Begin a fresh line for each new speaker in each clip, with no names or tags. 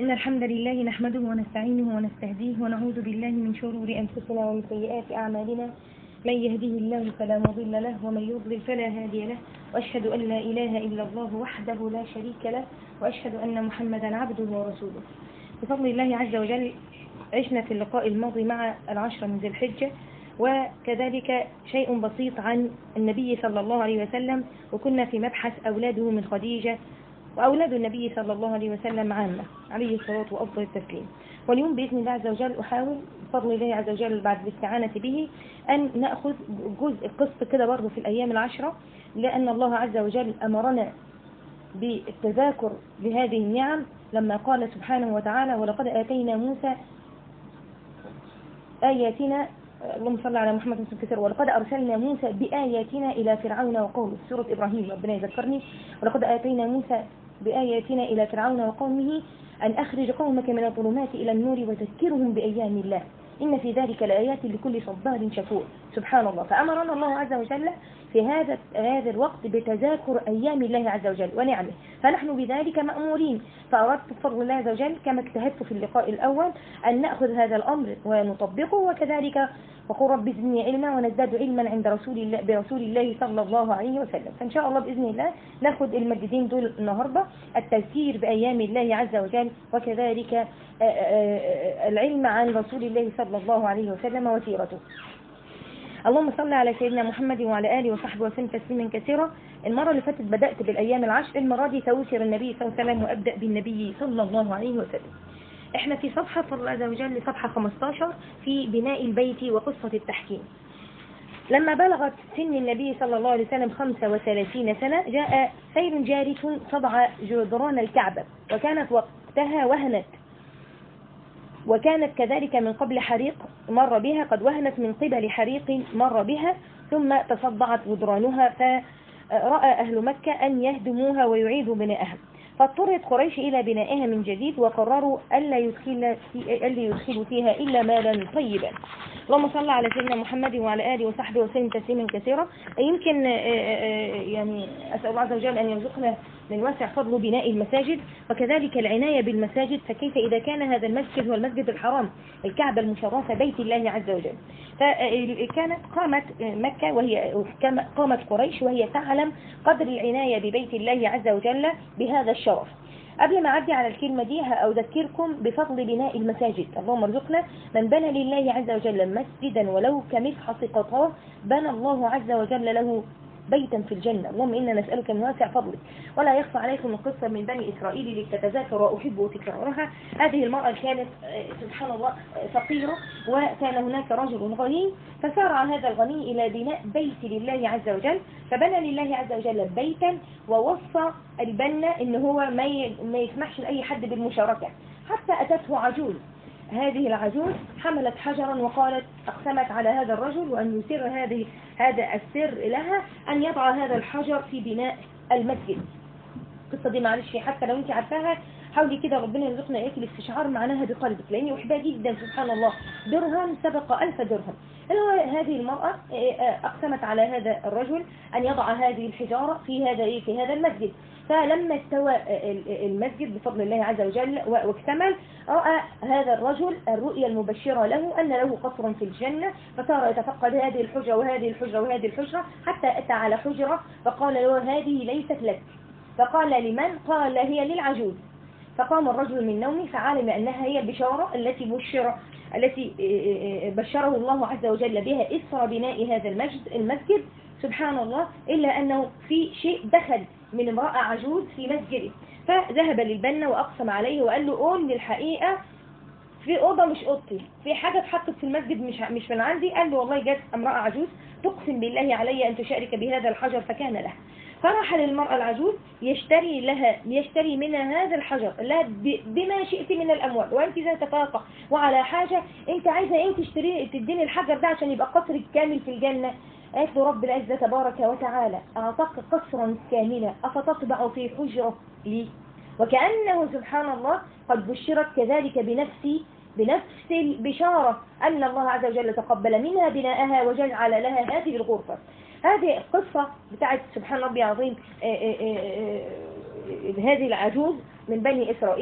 إن الحمد لله نحمده ونستعينه ونستهديه ونعوذ بالله من شرور أنفسنا ومن سيئات أعمالنا من يهديه الله فلا مضل له ومن يضلل فلا هادي له وأشهد أن لا إله إلا الله وحده لا شريك له وأشهد أن محمدا عبده ورسوله بفضل الله عز وجل عشنا في اللقاء الماضي مع العشرة من ذي الحجة وكذلك شيء بسيط عن النبي صلى الله عليه وسلم وكنا في مبحث أولاده من خديجة وأولاد النبي صلى الله عليه وسلم عامة عليه الصلاة وأفضل التسليم واليوم بإذن الله عز وجل أحاول بفضل الله عز وجل بعد الاستعانة به أن نأخذ جزء قسط كده برضه في الأيام العشرة لأن الله عز وجل أمرنا بالتذاكر بهذه النعم لما قال سبحانه وتعالى ولقد آتينا موسى آياتنا اللهم صل على محمد وسلم كثير ولقد أرسلنا موسى بآياتنا إلى فرعون وقومه سورة إبراهيم ربنا يذكرني ولقد آتينا موسى بآياتنا إلى فرعون وقومه أن أخرج قومك من الظلمات إلى النور وتذكرهم بأيام الله إن في ذلك لآيات لكل صبار شكور سبحان الله فأمرنا الله عز وجل في هذا هذا الوقت بتذاكر أيام الله عز وجل ونعمه فنحن بذلك مأمورين فأردت بفضل الله عز وجل كما اجتهدت في اللقاء الأول أن نأخذ هذا الأمر ونطبقه وكذلك وقل رب زدني علما ونزداد علما عند رسول الله برسول الله صلى الله عليه وسلم فإن شاء الله بإذن الله ناخذ المجدين دول النهاردة التذكير بأيام الله عز وجل وكذلك العلم عن رسول الله صلى الله عليه وسلم وسيرته اللهم صل على سيدنا محمد وعلى آله وصحبه وسلم تسليما كثيرا المرة اللي فاتت بدأت بالأيام العشر المرة دي توسر النبي صلى الله عليه وسلم وأبدأ بالنبي صلى الله عليه وسلم احنا في صفحة فضل عز وجل صفحة 15 في بناء البيت وقصة التحكيم لما بلغت سن النبي صلى الله عليه وسلم 35 سنة جاء سيل جارف صدع جدران الكعبة وكانت وقتها وهنت وكانت كذلك من قبل حريق مر بها قد وهنت من قبل حريق مر بها ثم تصدعت جدرانها فرأى أهل مكة أن يهدموها ويعيدوا بناءها فاضطرت قريش إلى بنائها من جديد وقرروا ألا يدخل في ألا يدخلوا فيها إلا مالا طيبا اللهم صل على سيدنا محمد وعلى آله وصحبه وسلم تسليما كثيرا يمكن يعني أسأل الله عز وجل أن يرزقنا من واسع فضل بناء المساجد وكذلك العناية بالمساجد فكيف إذا كان هذا المسجد هو المسجد الحرام الكعبة المشرفة بيت الله عز وجل فكانت قامت مكة وهي قامت قريش وهي تعلم قدر العناية ببيت الله عز وجل بهذا الشرف قبل ما أعدي على الكلمة دي أذكركم بفضل بناء المساجد اللهم ارزقنا من بنى لله عز وجل مسجدا ولو كمفحص قطاه بنى الله عز وجل له بيتا في الجنة اللهم إنا نسألك من واسع فضلك ولا يخفى عليكم القصة من بني إسرائيل لتتذاكر وأحب تكرارها هذه المرأة كانت سبحان الله فقيرة وكان هناك رجل غني فسارع هذا الغني إلى بناء بيت لله عز وجل فبنى لله عز وجل بيتا ووصى البنا إن هو ما يسمحش لأي حد بالمشاركة حتى أتته عجوز هذه العجوز حملت حجرا وقالت أقسمت على هذا الرجل وأن يسر هذه هذا السر لها أن يضع هذا الحجر في بناء المسجد القصة دي معلش حتى لو انت عارفاها حاولي كده ربنا يرزقنا اياك الاستشعار معناها بقلبك لاني احبها جدا سبحان الله درهم سبق ألف درهم اللي هو هذه المرأة أقسمت على هذا الرجل أن يضع هذه الحجارة في هذا إيه في هذا المسجد فلما استوى المسجد بفضل الله عز وجل واكتمل رأى هذا الرجل الرؤيا المبشرة له أن له قصرا في الجنة فصار يتفقد هذه الحجرة وهذه الحجرة وهذه الحجرة حتى أتى على حجرة فقال له هذه ليست لك فقال لمن قال هي للعجوز فقام الرجل من نومه فعلم أنها هي البشارة التي بشر التي بشره الله عز وجل بها إسر بناء هذا المسجد المسجد سبحان الله إلا أنه في شيء دخل من امرأة عجوز في مسجده فذهب للبنا وأقسم عليه وقال له قول للحقيقة في أوضة مش أوضتي في حاجة اتحطت في المسجد مش مش من عندي قال له والله جت امرأة عجوز تقسم بالله علي أن تشارك بهذا الحجر فكان له فرح للمرأة العجوز يشتري لها يشتري منها هذا الحجر لها بما شئت من الأموال وأنت ذات طاقة وعلى حاجة أنت عايزة أنت تشتري تديني الحجر ده عشان يبقى قصرك كامل في الجنة قالت له رب العزة تبارك وتعالى أعطاك قصرا كاملا أفتطبع في حجرة لي وكأنه سبحان الله قد بشرت كذلك بنفسي بنفس البشارة أن الله عز وجل تقبل منها بناءها وجعل لها هذه الغرفة هذه القصة بتاعت سبحان ربي العظيم هذه العجوز من بني إسرائيل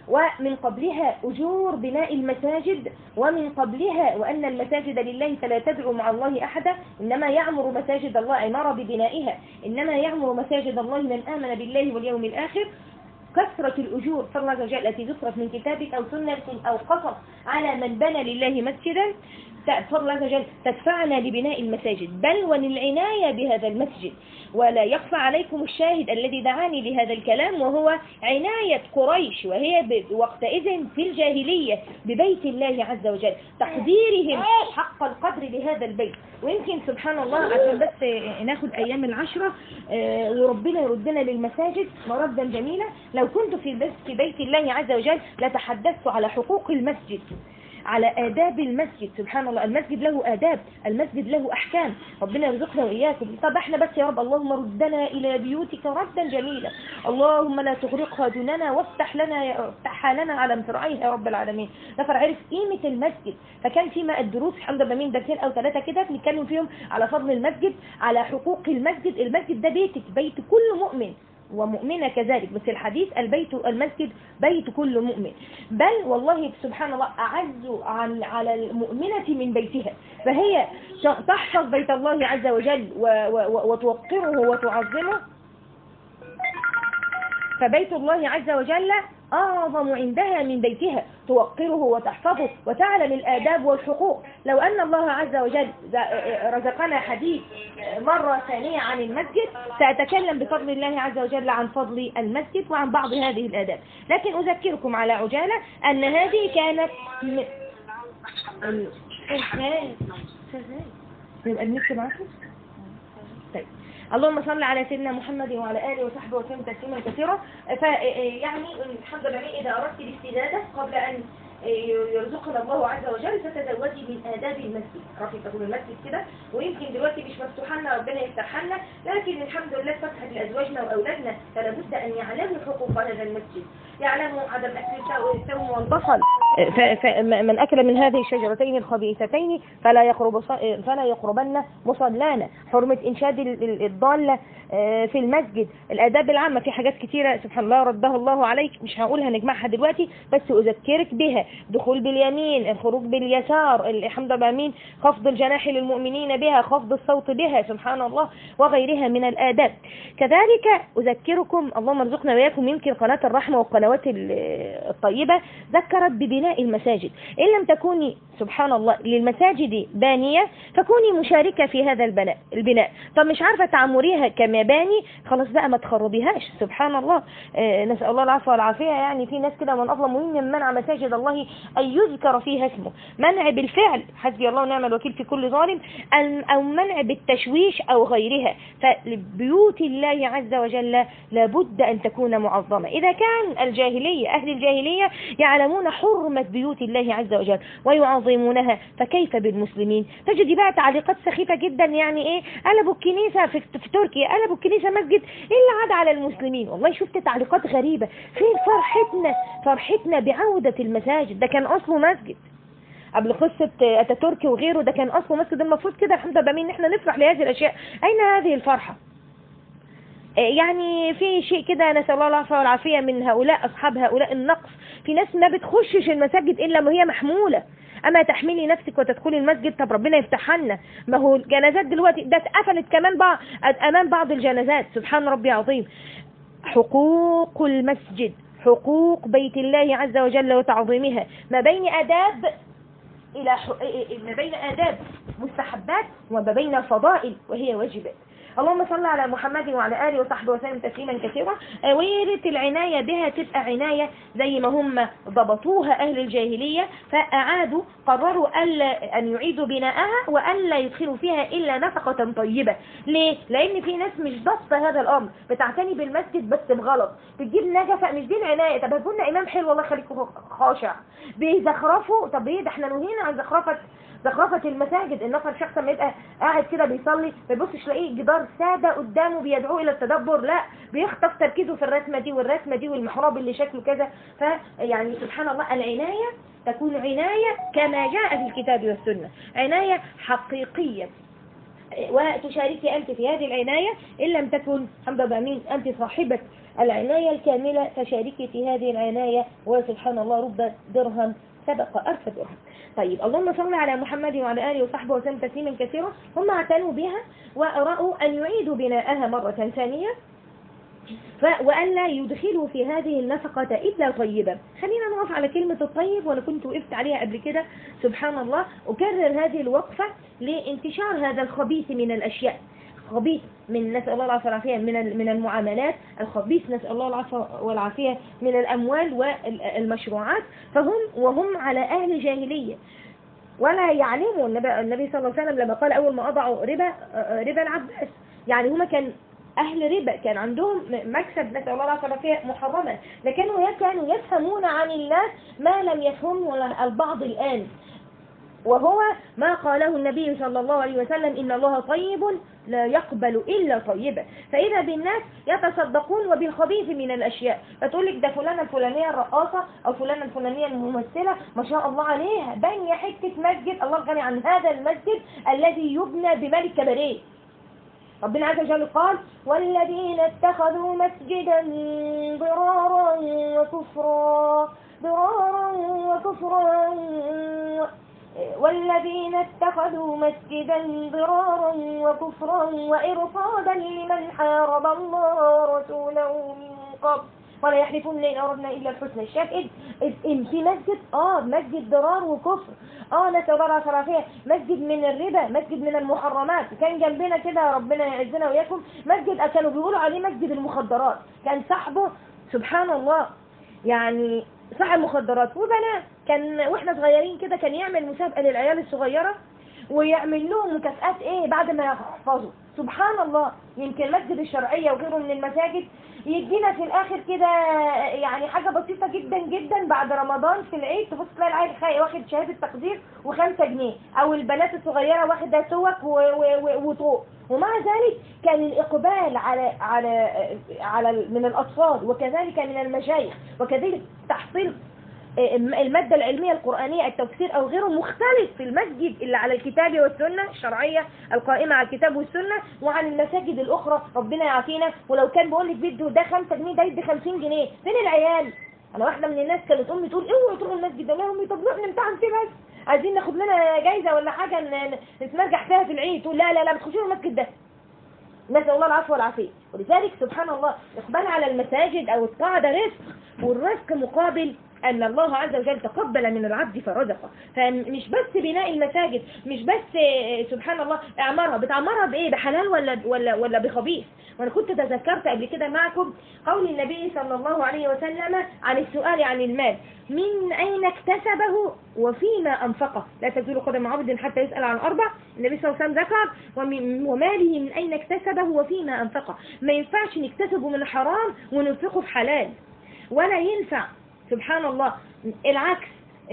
ومن قبلها أجور بناء المساجد ومن قبلها وأن المساجد لله فلا تدعو مع الله أحدا إنما يعمر مساجد الله عمارة ببنائها إنما يعمر مساجد الله من آمن بالله واليوم الآخر كثرة الأجور صلى الله عز وجل التي ذكرت من كتابك أو سنة أو قصص على من بنى لله مسجدا فضل الله عز وجل تدفعنا لبناء المساجد بل وللعناية بهذا المسجد ولا يخفى عليكم الشاهد الذي دعاني لهذا الكلام وهو عناية قريش وهي وقتئذ في الجاهلية ببيت الله عز وجل تقديرهم حق القدر لهذا البيت ويمكن سبحان الله عشان بس ناخد أيام العشرة آه، وربنا يردنا للمساجد مردا جميلة لو كنت في بيت الله عز وجل لتحدثت على حقوق المسجد على آداب المسجد سبحان الله المسجد له آداب المسجد له أحكام ربنا يرزقنا وإياكم طب احنا بس يا رب اللهم ردنا إلى بيوتك ردا جميلا اللهم لا تغرقها دوننا وافتح لنا افتحها لنا على مفرعيها يا رب العالمين نفر عرف قيمة المسجد فكان فيما الدروس الحمد لله من درسين أو ثلاثة كده بنتكلم فيهم على فضل المسجد على حقوق المسجد المسجد ده بيتك بيت كل مؤمن ومؤمنة كذلك بس الحديث البيت المسجد بيت كل مؤمن بل والله سبحان الله أعز عن على المؤمنة من بيتها فهي تحفظ بيت الله عز وجل وتوقره وتعظمه فبيت الله عز وجل أعظم عندها من بيتها توقره وتحفظه وتعلم الآداب والحقوق لو أن الله عز وجل رزقنا حديث مرة ثانية عن المسجد سأتكلم بفضل الله عز وجل عن فضل المسجد وعن بعض هذه الآداب لكن أذكركم على عجالة أن هذه كانت يبقى النكت معكم طيب اللهم صل على سيدنا محمد وعلى آله وصحبه وسلم تسليما كثيرا فيعني الحمد لله إذا أردت الاستزادة قبل أن يرزقنا الله عز وجل فتزوجي من آداب المسجد رفي تقول المسجد كده ويمكن دلوقتي مش مفتوحة لنا ربنا يفتحها لنا لكن الحمد لله فتحت لأزواجنا وأولادنا فلا بد أن يعلموا حقوق هذا المسجد يعلموا عدم أكل الثوم والبصل من أكل من هذه الشجرتين الخبيثتين فلا يقرب فلا يقربن مصلانا حرمة إنشاد الضالة آه، في المسجد الآداب العامة في حاجات كتيرة سبحان الله ردها الله عليك مش هقولها نجمعها دلوقتي بس أذكرك بها دخول باليمين الخروج باليسار الحمد لله مين خفض الجناح للمؤمنين بها خفض الصوت بها سبحان الله وغيرها من الآداب كذلك أذكركم اللهم ارزقنا وإياكم يمكن قناة الرحمة والقنوات الطيبة ذكرت ببناء المساجد إن لم تكوني سبحان الله للمساجد بانية فكوني مشاركة في هذا البناء البناء طب مش عارفة تعمريها كمباني خلاص بقى ما تخربيهاش سبحان الله آه نسأل الله العفو والعافية يعني في ناس كده من أظلم من منع مساجد الله أن يذكر فيها اسمه منع بالفعل حسبي الله ونعم الوكيل في كل ظالم أو منع بالتشويش أو غيرها فبيوت الله عز وجل لابد أن تكون معظمة إذا كان الجاهلية أهل الجاهلية يعلمون حرمة بيوت الله عز وجل ويعظمونها فكيف بالمسلمين تجد بقى تعليقات سخيفة جدا يعني ايه قلبوا الكنيسة في, في تركيا قلبوا الكنيسة مسجد ايه اللي عاد على المسلمين والله شفت تعليقات غريبة فين فرحتنا فرحتنا بعودة المساجد ده كان اصله مسجد قبل قصة اتاتورك وغيره ده كان اصله مسجد المفروض كده الحمد لله ان احنا نفرح لهذه الاشياء اين هذه الفرحة يعني في شيء كده نسأل الله العافية والعافية من هؤلاء أصحاب هؤلاء النقص في ناس ما بتخشش المساجد إلا ما هي محمولة أما تحملي نفسك وتدخلي المسجد طب ربنا يفتحها لنا ما هو الجنازات دلوقتي ده اتقفلت كمان بعض أمام بعض الجنازات سبحان ربي عظيم حقوق المسجد حقوق بيت الله عز وجل وتعظيمها ما بين آداب إلى ما بين آداب مستحبات وما بين فضائل وهي واجبات اللهم صل على محمد وعلى آله وصحبه وسلم تسليما كثيرا آه، ويرت العناية بها تبقى عناية زي ما هم ضبطوها أهل الجاهلية فأعادوا قرروا ألا أن يعيدوا بناءها وألا يدخلوا فيها إلا نفقة طيبة ليه؟ لأن في ناس مش ضبط هذا الأمر بتعتني بالمسجد بس بغلط بتجيب نجفة مش دي العناية طب هتقولنا إمام حلو الله يخليكم خاشع بيزخرفوا طب ايه ده احنا نهينا عن زخرفة زخرفة المساجد النفر شخص ما يبقى قاعد كده بيصلي ما يبصش تلاقيه جدار سادة قدامه بيدعوه الى التدبر لا بيخطف تركيزه في الرسمة دي والرسمة دي والمحراب اللي شكله كذا فيعني سبحان الله العناية تكون عناية كما جاء في الكتاب والسنة عناية حقيقية وتشاركي أنت في هذه العناية إن لم تكن حمد بأمين أنت صاحبة العناية الكاملة فشاركي في هذه العناية وسبحان الله رب درهم سبق ألف درهم طيب اللهم صل على محمد وعلى آله وصحبه وسلم تسليما كثيرا هم اعتنوا بها وأرأوا أن يعيدوا بناءها مرة ثانية وألا يدخلوا في هذه النفقة إلا طيبا خلينا نقف على كلمة الطيب وأنا كنت وقفت عليها قبل كده سبحان الله أكرر هذه الوقفة لانتشار هذا الخبيث من الأشياء خبيث من نسأل الله العافية والعافية من من المعاملات الخبيث نسأل الله العافية والعافية من الأموال والمشروعات فهم وهم على أهل جاهلية ولا يعلموا النبي صلى الله عليه وسلم لما قال أول ما أضعوا ربا ربا العباس يعني هما كان أهل ربا كان عندهم مكسب نسأل الله العافية والعافية محرمة لكنوا كانوا يفهمون عن الله ما لم يفهمه البعض الآن وهو ما قاله النبي صلى الله عليه وسلم إن الله طيب لا يقبل إلا طيبا فإذا بالناس يتصدقون وبالخبيث من الأشياء فتقول لك ده فلانة الفلانية الرقاصة أو فلانة الفلانية الممثلة ما شاء الله عليها بني حتة مسجد الله غني عن هذا المسجد الذي يبنى بمال الكباريه ربنا عز وجل قال والذين اتخذوا مسجدا ضرارا وكفرا ضرارا وكفرا والذين اتخذوا مسجدا ضرارا وكفرا وإرصادا لمن حارب الله ورسوله من قبل ولا يحلفون إن أردنا إلا الحسنى الشاهد إن في مسجد آه مسجد ضرار وكفر آه نسأل الله العافية مسجد من الربا مسجد من المحرمات كان جنبنا كده ربنا يعزنا وياكم مسجد كانوا بيقولوا عليه مسجد المخدرات كان صاحبه سبحان الله يعني صاحب مخدرات وبنات كان واحنا صغيرين كده كان يعمل مسابقة للعيال الصغيرة ويعمل لهم مكافآت ايه بعد ما يحفظوا سبحان الله يمكن المسجد الشرعية وغيره من المساجد يدينا في الاخر كده يعني حاجة بسيطة جدا جدا بعد رمضان في العيد تبص تلاقي العيل خاي واخد شهادة تقدير وخمسة جنيه او البنات الصغيرة واخدة توك وطوق ومع ذلك كان الإقبال على على على من الأطفال وكذلك من المشايخ وكذلك تحصيل المادة العلمية القرآنية التفسير أو غيره مختلف في المسجد اللي على الكتاب والسنة الشرعية القائمة على الكتاب والسنة وعن المساجد الأخرى ربنا يعافينا ولو كان بقول لك بيده ده 5 جنيه ده يدي 50 جنيه فين العيال أنا واحدة من الناس كانت أمي تقول اوعوا تروحوا المسجد ده أمي طب نروح نمتحن فيه بس عايزين ناخد لنا جايزة ولا حاجة نتمرجح فيها في العيد تقول لا لا لا ما تخشوا المسجد ده نسأل الله العفو والعافية ولذلك سبحان الله إقبال على المساجد أو الطاعة ده رزق والرزق مقابل أن الله عز وجل تقبل من العبد فرزقه فمش بس بناء المساجد مش بس سبحان الله اعمارها بتعمرها بايه بحلال ولا ولا ولا بخبيث وانا كنت تذكرت قبل كده معكم قول النبي صلى الله عليه وسلم عن السؤال عن المال من أين اكتسبه وفيما أنفقه لا تزول قدم عبد حتى يسأل عن أربع النبي صلى الله عليه وسلم ذكر وماله من أين اكتسبه وفيما أنفقه ما ينفعش نكتسبه من الحرام وننفقه في حلال ولا ينفع سبحان الله العكس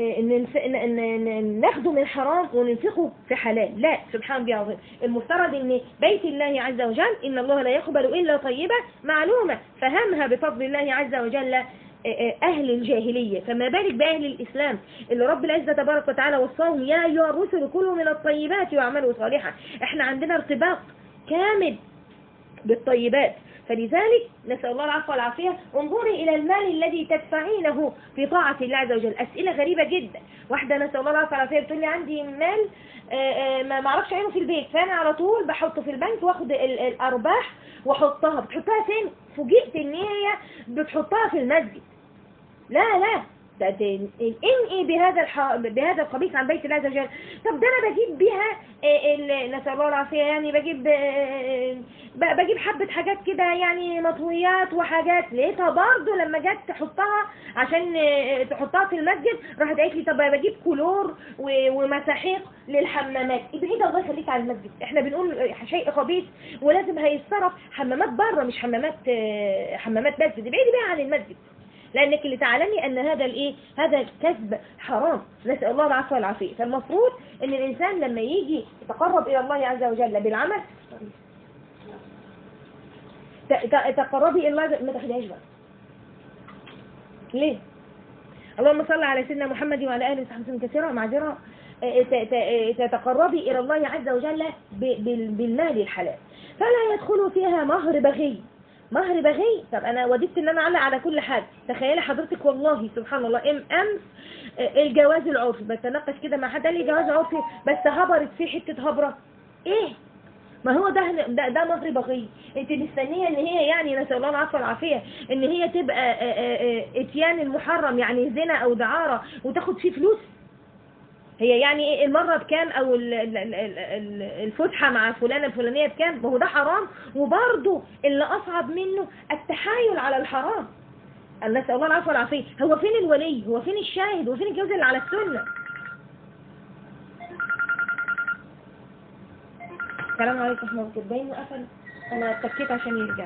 ناخده من حرام وننفقه في حلال لا سبحان الله عظيم المفترض ان بيت الله عز وجل ان الله لا يقبل الا طيبة معلومة فهمها بفضل الله عز وجل أهل الجاهلية فما بالك بأهل الإسلام اللي رب العزة تبارك وتعالى وصاهم يا أيها الرسل كلوا من الطيبات واعملوا صالحا احنا عندنا ارتباط كامل بالطيبات فلذلك نسأل الله العفو والعافية انظري إلى المال الذي تدفعينه في طاعة الله عز وجل أسئلة غريبة جدا واحدة نسأل الله العفو والعافية بتقول لي عندي مال ما اعرفش عينه في البيت فأنا على طول بحطه في البنك واخد الأرباح واحطها بتحطها فين فوجئت ان هي بتحطها في المسجد لا لا انقي بهذا الح... بهذا الخبيث عن بيت الله عز وجل طب ده انا بجيب بيها نسال الله العافيه يعني بجيب بجيب حبه حاجات كده يعني مطويات وحاجات لقيتها برضه لما جت تحطها عشان تحطها في المسجد راحت قالت لي طب بجيب كلور ومساحيق للحمامات ابعدي الله يخليك على المسجد احنا بنقول شيء خبيث ولازم هيتصرف حمامات بره مش حمامات حمامات مسجد ابعدي بقى عن المسجد لانك اللي تعلمي ان هذا الايه هذا الكذب حرام نسال الله العفو والعافيه فالمفروض ان الانسان لما يجي يتقرب الى الله عز وجل بالعمل تقربي الى الله ما تاخدهاش بقى ليه اللهم صل على سيدنا محمد وعلى اله وصحبه وسلم كثيرا معذره تتقربي إلى الله عز وجل بالمال الحلال فلا يدخل فيها مهر بغي مهر بغي طب انا وددت ان انا اعلق على كل حاجه تخيلي حضرتك والله سبحان الله ام امس الجواز العرفي بتناقش كده مع حد قال لي جواز عرفي بس هبرت فيه حته هبره ايه ما هو ده ده, ده مهر بغي انت مستنيه ان هي يعني نسال الله العفو والعافيه ان هي تبقى اتيان المحرم يعني زنا او دعاره وتاخد فيه فلوس هي يعني ايه المرة بكام او الفسحة مع فلانة الفلانية بكام ما هو ده حرام وبرضه اللي اصعب منه التحايل على الحرام نسأل الله العفو والعافية هو فين الولي هو فين الشاهد هو فين الجوز اللي على السنة السلام عليكم ورحمة الله باين وقفل انا اتكيت عشان يرجع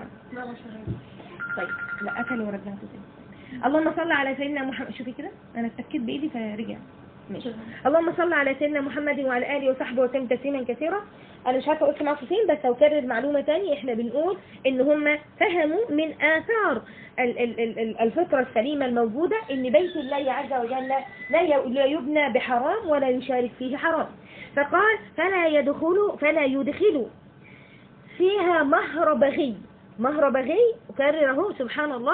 طيب لا قفل ورجعته تاني اللهم صل على سيدنا محمد شوفي كده انا اتكيت بايدي فرجع ماشي اللهم صل على سيدنا محمد وعلى اله وصحبه وسلم تسليما كثيرا انا مش عارفه قلت معاكم فين بس هكرر معلومه تاني احنا بنقول ان هم فهموا من اثار الفطره السليمه الموجوده ان بيت الله عز وجل لا يبنى بحرام ولا يشارك فيه حرام فقال فلا يدخلوا فلا يدخلوا فيها مهر بغي مهر بغي أكرره سبحان الله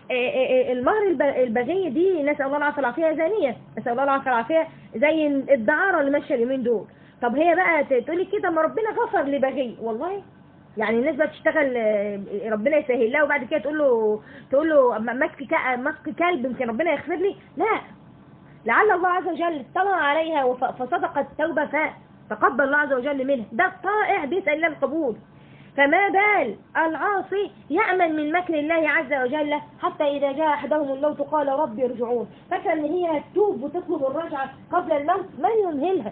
المهر البغي دي نسأل الله العافية العافية زانية نسأل الله العافية العافية زي الدعارة اللي ماشية اليومين دول طب هي بقى تقولي كده ما ربنا غفر لبغي والله يعني الناس بقى بتشتغل ربنا يسهل لها وبعد كده تقول له تقول له مسك مسك كلب يمكن ربنا يغفر لي لا لعل الله عز وجل اطلع عليها فصدقت توبة فتقبل الله عز وجل منها ده الطائع بيسأل الله القبول فما بال العاصي يأمن من مكر الله عز وجل حتى إذا جاء أحدهم الموت قال رب ارجعون فكر ان هي تتوب وتطلب الرجعة قبل الموت من يمهلها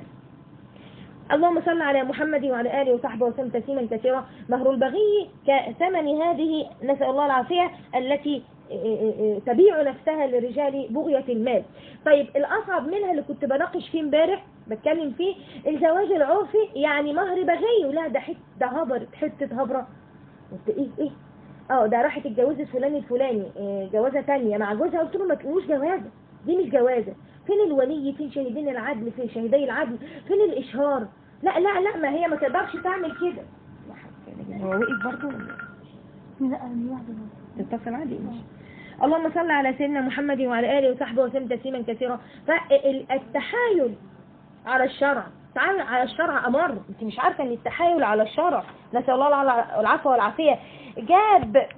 اللهم صل على محمد وعلى آله وصحبه وسلم تسليما كثيرا مهر البغي كثمن هذه نسأل الله العافية التي تبيع نفسها للرجال بغية المال طيب الأصعب منها اللي كنت بناقش فيه امبارح بتكلم فيه الزواج العرفي يعني مهر بغي لا ده حته ده هبرت حته هبره قلت ايه ايه اه ده راحت اتجوزت فلان الفلاني إيه جوازه ثانيه مع جوزها قلت له ما تقولوش جوازه دي مش جوازه فين الولي فين شهيدين العدل فين شهيدي العدل فين الاشهار لا لا لا ما هي ما تقدرش تعمل كده هو وقف برضه لا تتصل عادي ماشي اللهم صل على سيدنا محمد وعلى اله وصحبه وسلم تسليما كثيرا فالتحايل على الشرع تعالى على الشرع أمر انت مش عارفة ان التحايل على الشرع نسأل الله العفو والعافية جاب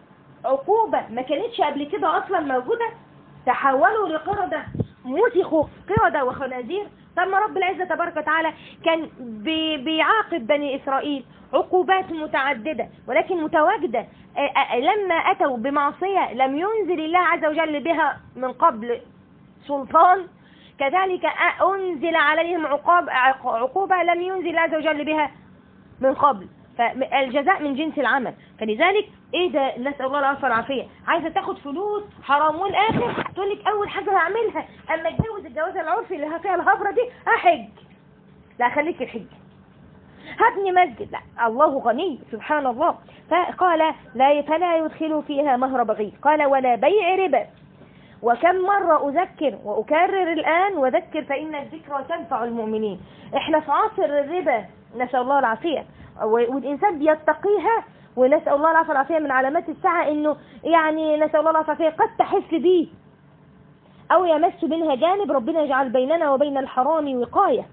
عقوبة ما كانتش قبل كده أصلا موجودة تحولوا لقردة مسخوا قردة وخنازير ثم رب العزة تبارك وتعالى كان بيعاقب بني إسرائيل عقوبات متعددة ولكن متواجدة لما أتوا بمعصية لم ينزل الله عز وجل بها من قبل سلطان كذلك أنزل عليهم عقاب عقوبة لم ينزل الله عز وجل بها من قبل فالجزاء من جنس العمل فلذلك ايه ده نسأل الله العافية والعافية عايزة تاخد فلوس حرام والاخر تقول لك اول حاجة هعملها اما اتجوز الجواز العرفي اللي فيها الهبرة دي احج لا خليك الحج هبني مسجد لا الله غني سبحان الله فقال لا فلا يدخل فيها مهر بغي قال ولا بيع ربا وكم مرة أذكر وأكرر الآن وذكر فإن الذكرى تنفع المؤمنين احنا في عصر الربا نسأل الله العافية والإنسان بيتقيها ونسأل الله العافية العافية من علامات الساعة إنه يعني نسأل الله العافية قد تحس به أو يمس منها جانب ربنا يجعل بيننا وبين الحرام وقاية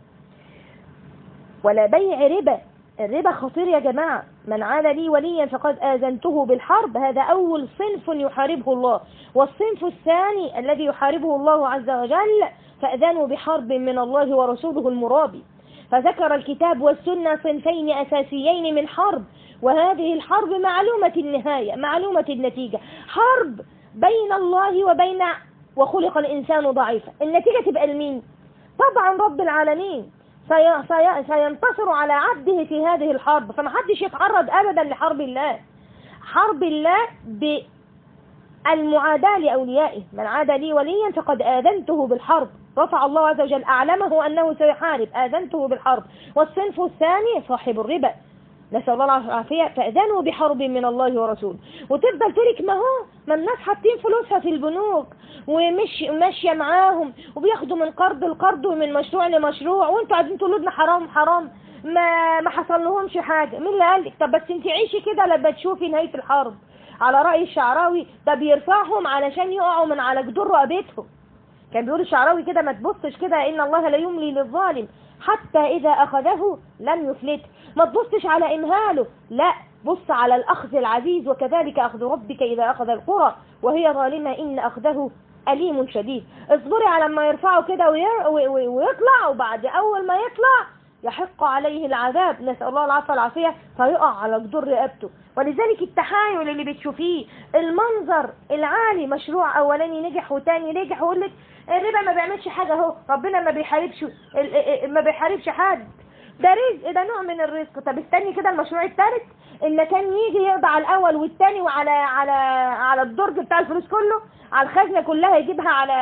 ولا بيع ربا الربا خطير يا جماعة من عاد لي وليا فقد آذنته بالحرب هذا أول صنف يحاربه الله والصنف الثاني الذي يحاربه الله عز وجل فأذنوا بحرب من الله ورسوله المرابي فذكر الكتاب والسنة صنفين أساسيين من حرب وهذه الحرب معلومة النهاية معلومة النتيجة حرب بين الله وبين وخلق الإنسان ضعيفا النتيجة تبقى لمين طبعا رب العالمين سي... سي... سينتصر على عبده في هذه الحرب فما حدش يتعرض أبدا لحرب الله حرب الله بالمعاداة لأوليائه من عاد لي وليا فقد آذنته بالحرب رفع الله عز وجل أعلمه أنه سيحارب آذنته بالحرب والصنف الثاني صاحب الربا نسأل الله العافية فأذنوا بحرب من الله ورسوله وتفضل تلك ما هو ما الناس حاطين فلوسها في البنوك ومش ماشية معاهم وبياخدوا من قرض لقرض ومن مشروع لمشروع وانتوا عايزين تقولوا لنا حرام حرام ما ما حصل لهمش حاجة مين اللي قال لك طب بس انت عيشي كده لما تشوفي نهاية الحرب على رأي الشعراوي ده بيرفعهم علشان يقعوا من على جدور رقبتهم كان بيقول الشعراوي كده ما تبصش كده ان الله لا يملي للظالم حتى اذا اخذه لم يفلته ما تبصش على امهاله لا بص على الاخذ العزيز وكذلك اخذ ربك اذا اخذ القرى وهي ظالمة ان اخذه أليم شديد اصبري على ما يرفعه كده وير- وي- وي- ويطلع وبعد أول ما يطلع يحق عليه العذاب نسأل الله العافية والعافية فيقع على جدور رقبته ولذلك التحايل اللي بتشوفيه المنظر العالي مشروع أولاني نجح وتاني نجح ويقول لك الربا ما بيعملش حاجة اهو ربنا ما بيحاربش ال- ال- ما بيحاربش حد ده رزق ده نوع من الرزق طب استني كده المشروع الثالث اللي كان يجي يقضي على الاول والثاني وعلى على على الدرج بتاع الفلوس كله على الخزنه كلها يجيبها على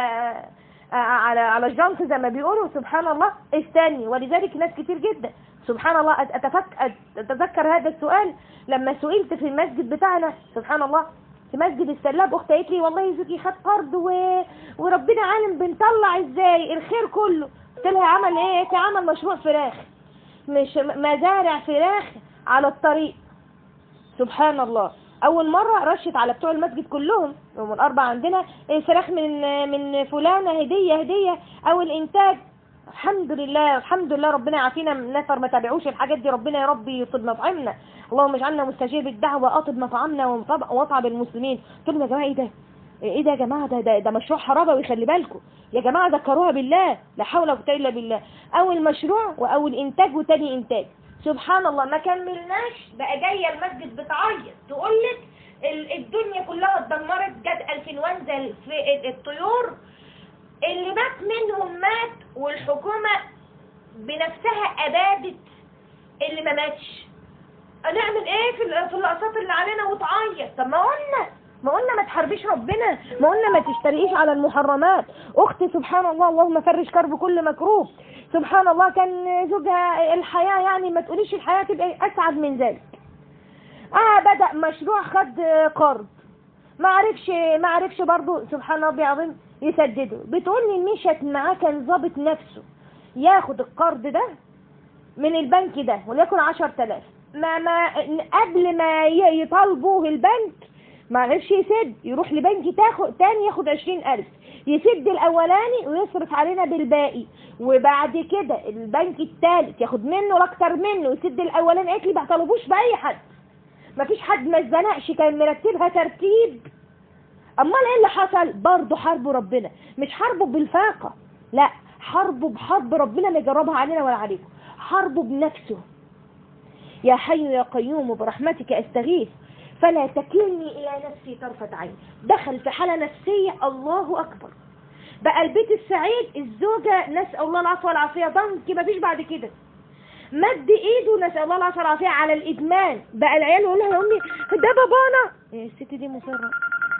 على على الجنك زي ما بيقولوا سبحان الله استني ولذلك ناس كتير جدا سبحان الله أتفك اتذكر هذا السؤال لما سئلت في المسجد بتاعنا سبحان الله في مسجد السلاب اختي قالت لي والله زوجي خد قرض و... وربنا عالم بنطلع ازاي الخير كله قلت لها عمل ايه قالت لي عمل مشروع فراخ مش مزارع فراخ على الطريق سبحان الله اول مرة رشت على بتوع المسجد كلهم يوم الاربع عندنا إيه فراخ من من فلانة هدية هدية او الانتاج الحمد لله الحمد لله ربنا يعافينا من نفر ما تابعوش الحاجات دي ربنا يا رب يطب مطعمنا اللهم اجعلنا مستجيب الدعوة اطب مطعمنا ومطب- واطعم المسلمين قلت لهم يا جماعة ايه ده ايه ده يا جماعة ده ده, ده مشروع حرابة ويخلي بالكم يا جماعة ذكروها بالله لا حول ولا قوة الا بالله اول مشروع واول انتاج وتاني انتاج سبحان الله ما كملناش بقى جايه المسجد بتعيط تقول لك ال- الدنيا كلها اتدمرت جت الفنوانزا في الطيور اللي مات منهم مات والحكومة بنفسها أبادت اللي ما ماتش نعمل ايه في ال- في الاقساط اللي علينا وتعيط طب ما قلنا ما قلنا ما تحاربيش ربنا ما قلنا ما تشتريش على المحرمات اختي سبحان الله اللهم فرج كرب كل مكروه سبحان الله كان زوجها الحياة يعني ما تقوليش الحياة تبقى اسعد من ذلك اه بدأ مشروع خد قرض ما عرفش ما عرفش برضه سبحان الله العظيم يسدده بتقول لي مشت معاه كان ظابط نفسه ياخد القرض ده من البنك ده وليكن 10000 ما ما قبل ما ي- يطالبوه البنك ما عرفش يسد يروح لبنك تاخد تاني ياخد 20000 يسد الاولاني ويصرف علينا بالباقي وبعد كده البنك الثالث ياخد منه اكتر منه ويسد الاولاني قالت لي ما طلبوش باي حد ما فيش حد ما اتزنقش كان مرتبها ترتيب امال ايه اللي حصل برضه حرب ربنا مش حربه بالفاقة لا حربه بحرب ربنا اللي جربها علينا ولا عليكم حربه بنفسه يا حي يا قيوم برحمتك استغيث فلا تكلني الى نفسي طرفة عين دخل في حالة نفسية الله اكبر بقى البيت السعيد الزوجة نسأل الله العفو والعافية ضنك مفيش بعد كده مد ايده نسأل الله العافية والعافية على الادمان بقى العيال يقول لها يا امي ده بابانا إيه الست دي مصرة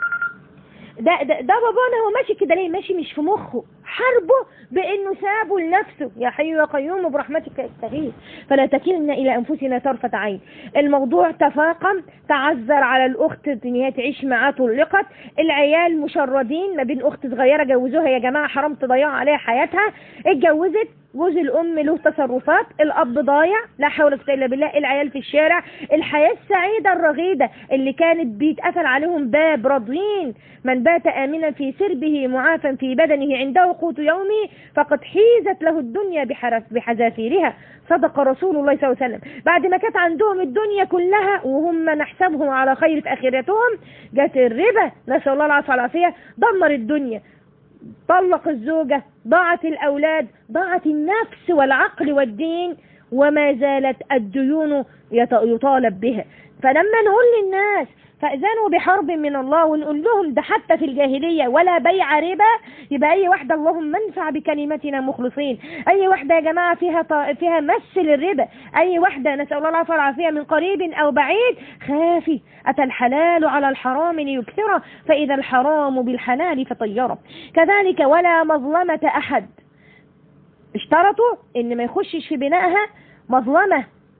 ده ده, ده بابانا هو ماشي كده ليه ماشي مش في مخه حربه بانه سابه لنفسه يا حي يا قيوم برحمتك استغيث فلا تكلنا الى انفسنا طرفة عين الموضوع تفاقم تعذر على الاخت ان هي تعيش معاه طلقت العيال مشردين ما بين اخت صغيره جوزوها يا جماعه حرام تضيعوا عليها حياتها اتجوزت جوز الام له تصرفات الاب ضايع لا حول ولا قوه الا بالله العيال في الشارع الحياه السعيده الرغيده اللي كانت بيتقفل عليهم باب راضين من بات امنا في سربه معافا في بدنه عنده قوت يومه فقد حيزت له الدنيا بحرف- بحذافيرها صدق رسول الله صلى الله عليه وسلم بعد ما كانت عندهم الدنيا كلها وهم نحسبهم على خير في اخرتهم جت الربا نسال الله العافيه والعافيه دمر الدنيا طلق الزوجة ضاعت الأولاد ضاعت النفس والعقل والدين وما زالت الديون يط- يطالب بها فلما نقول للناس فأذنوا بحرب من الله ونقول لهم ده حتى في الجاهلية ولا بيع ربا يبقى أي واحدة اللهم انفع بكلمتنا مخلصين أي واحدة يا جماعة فيها ط- فيها مس للربا أي واحدة نسأل الله العافية والعافية من قريب أو بعيد خافي أتى الحلال على الحرام ليكثره فإذا الحرام بالحلال فطيره كذلك ولا مظلمة أحد اشترطوا ان ما يخشش في بنائها مظلمة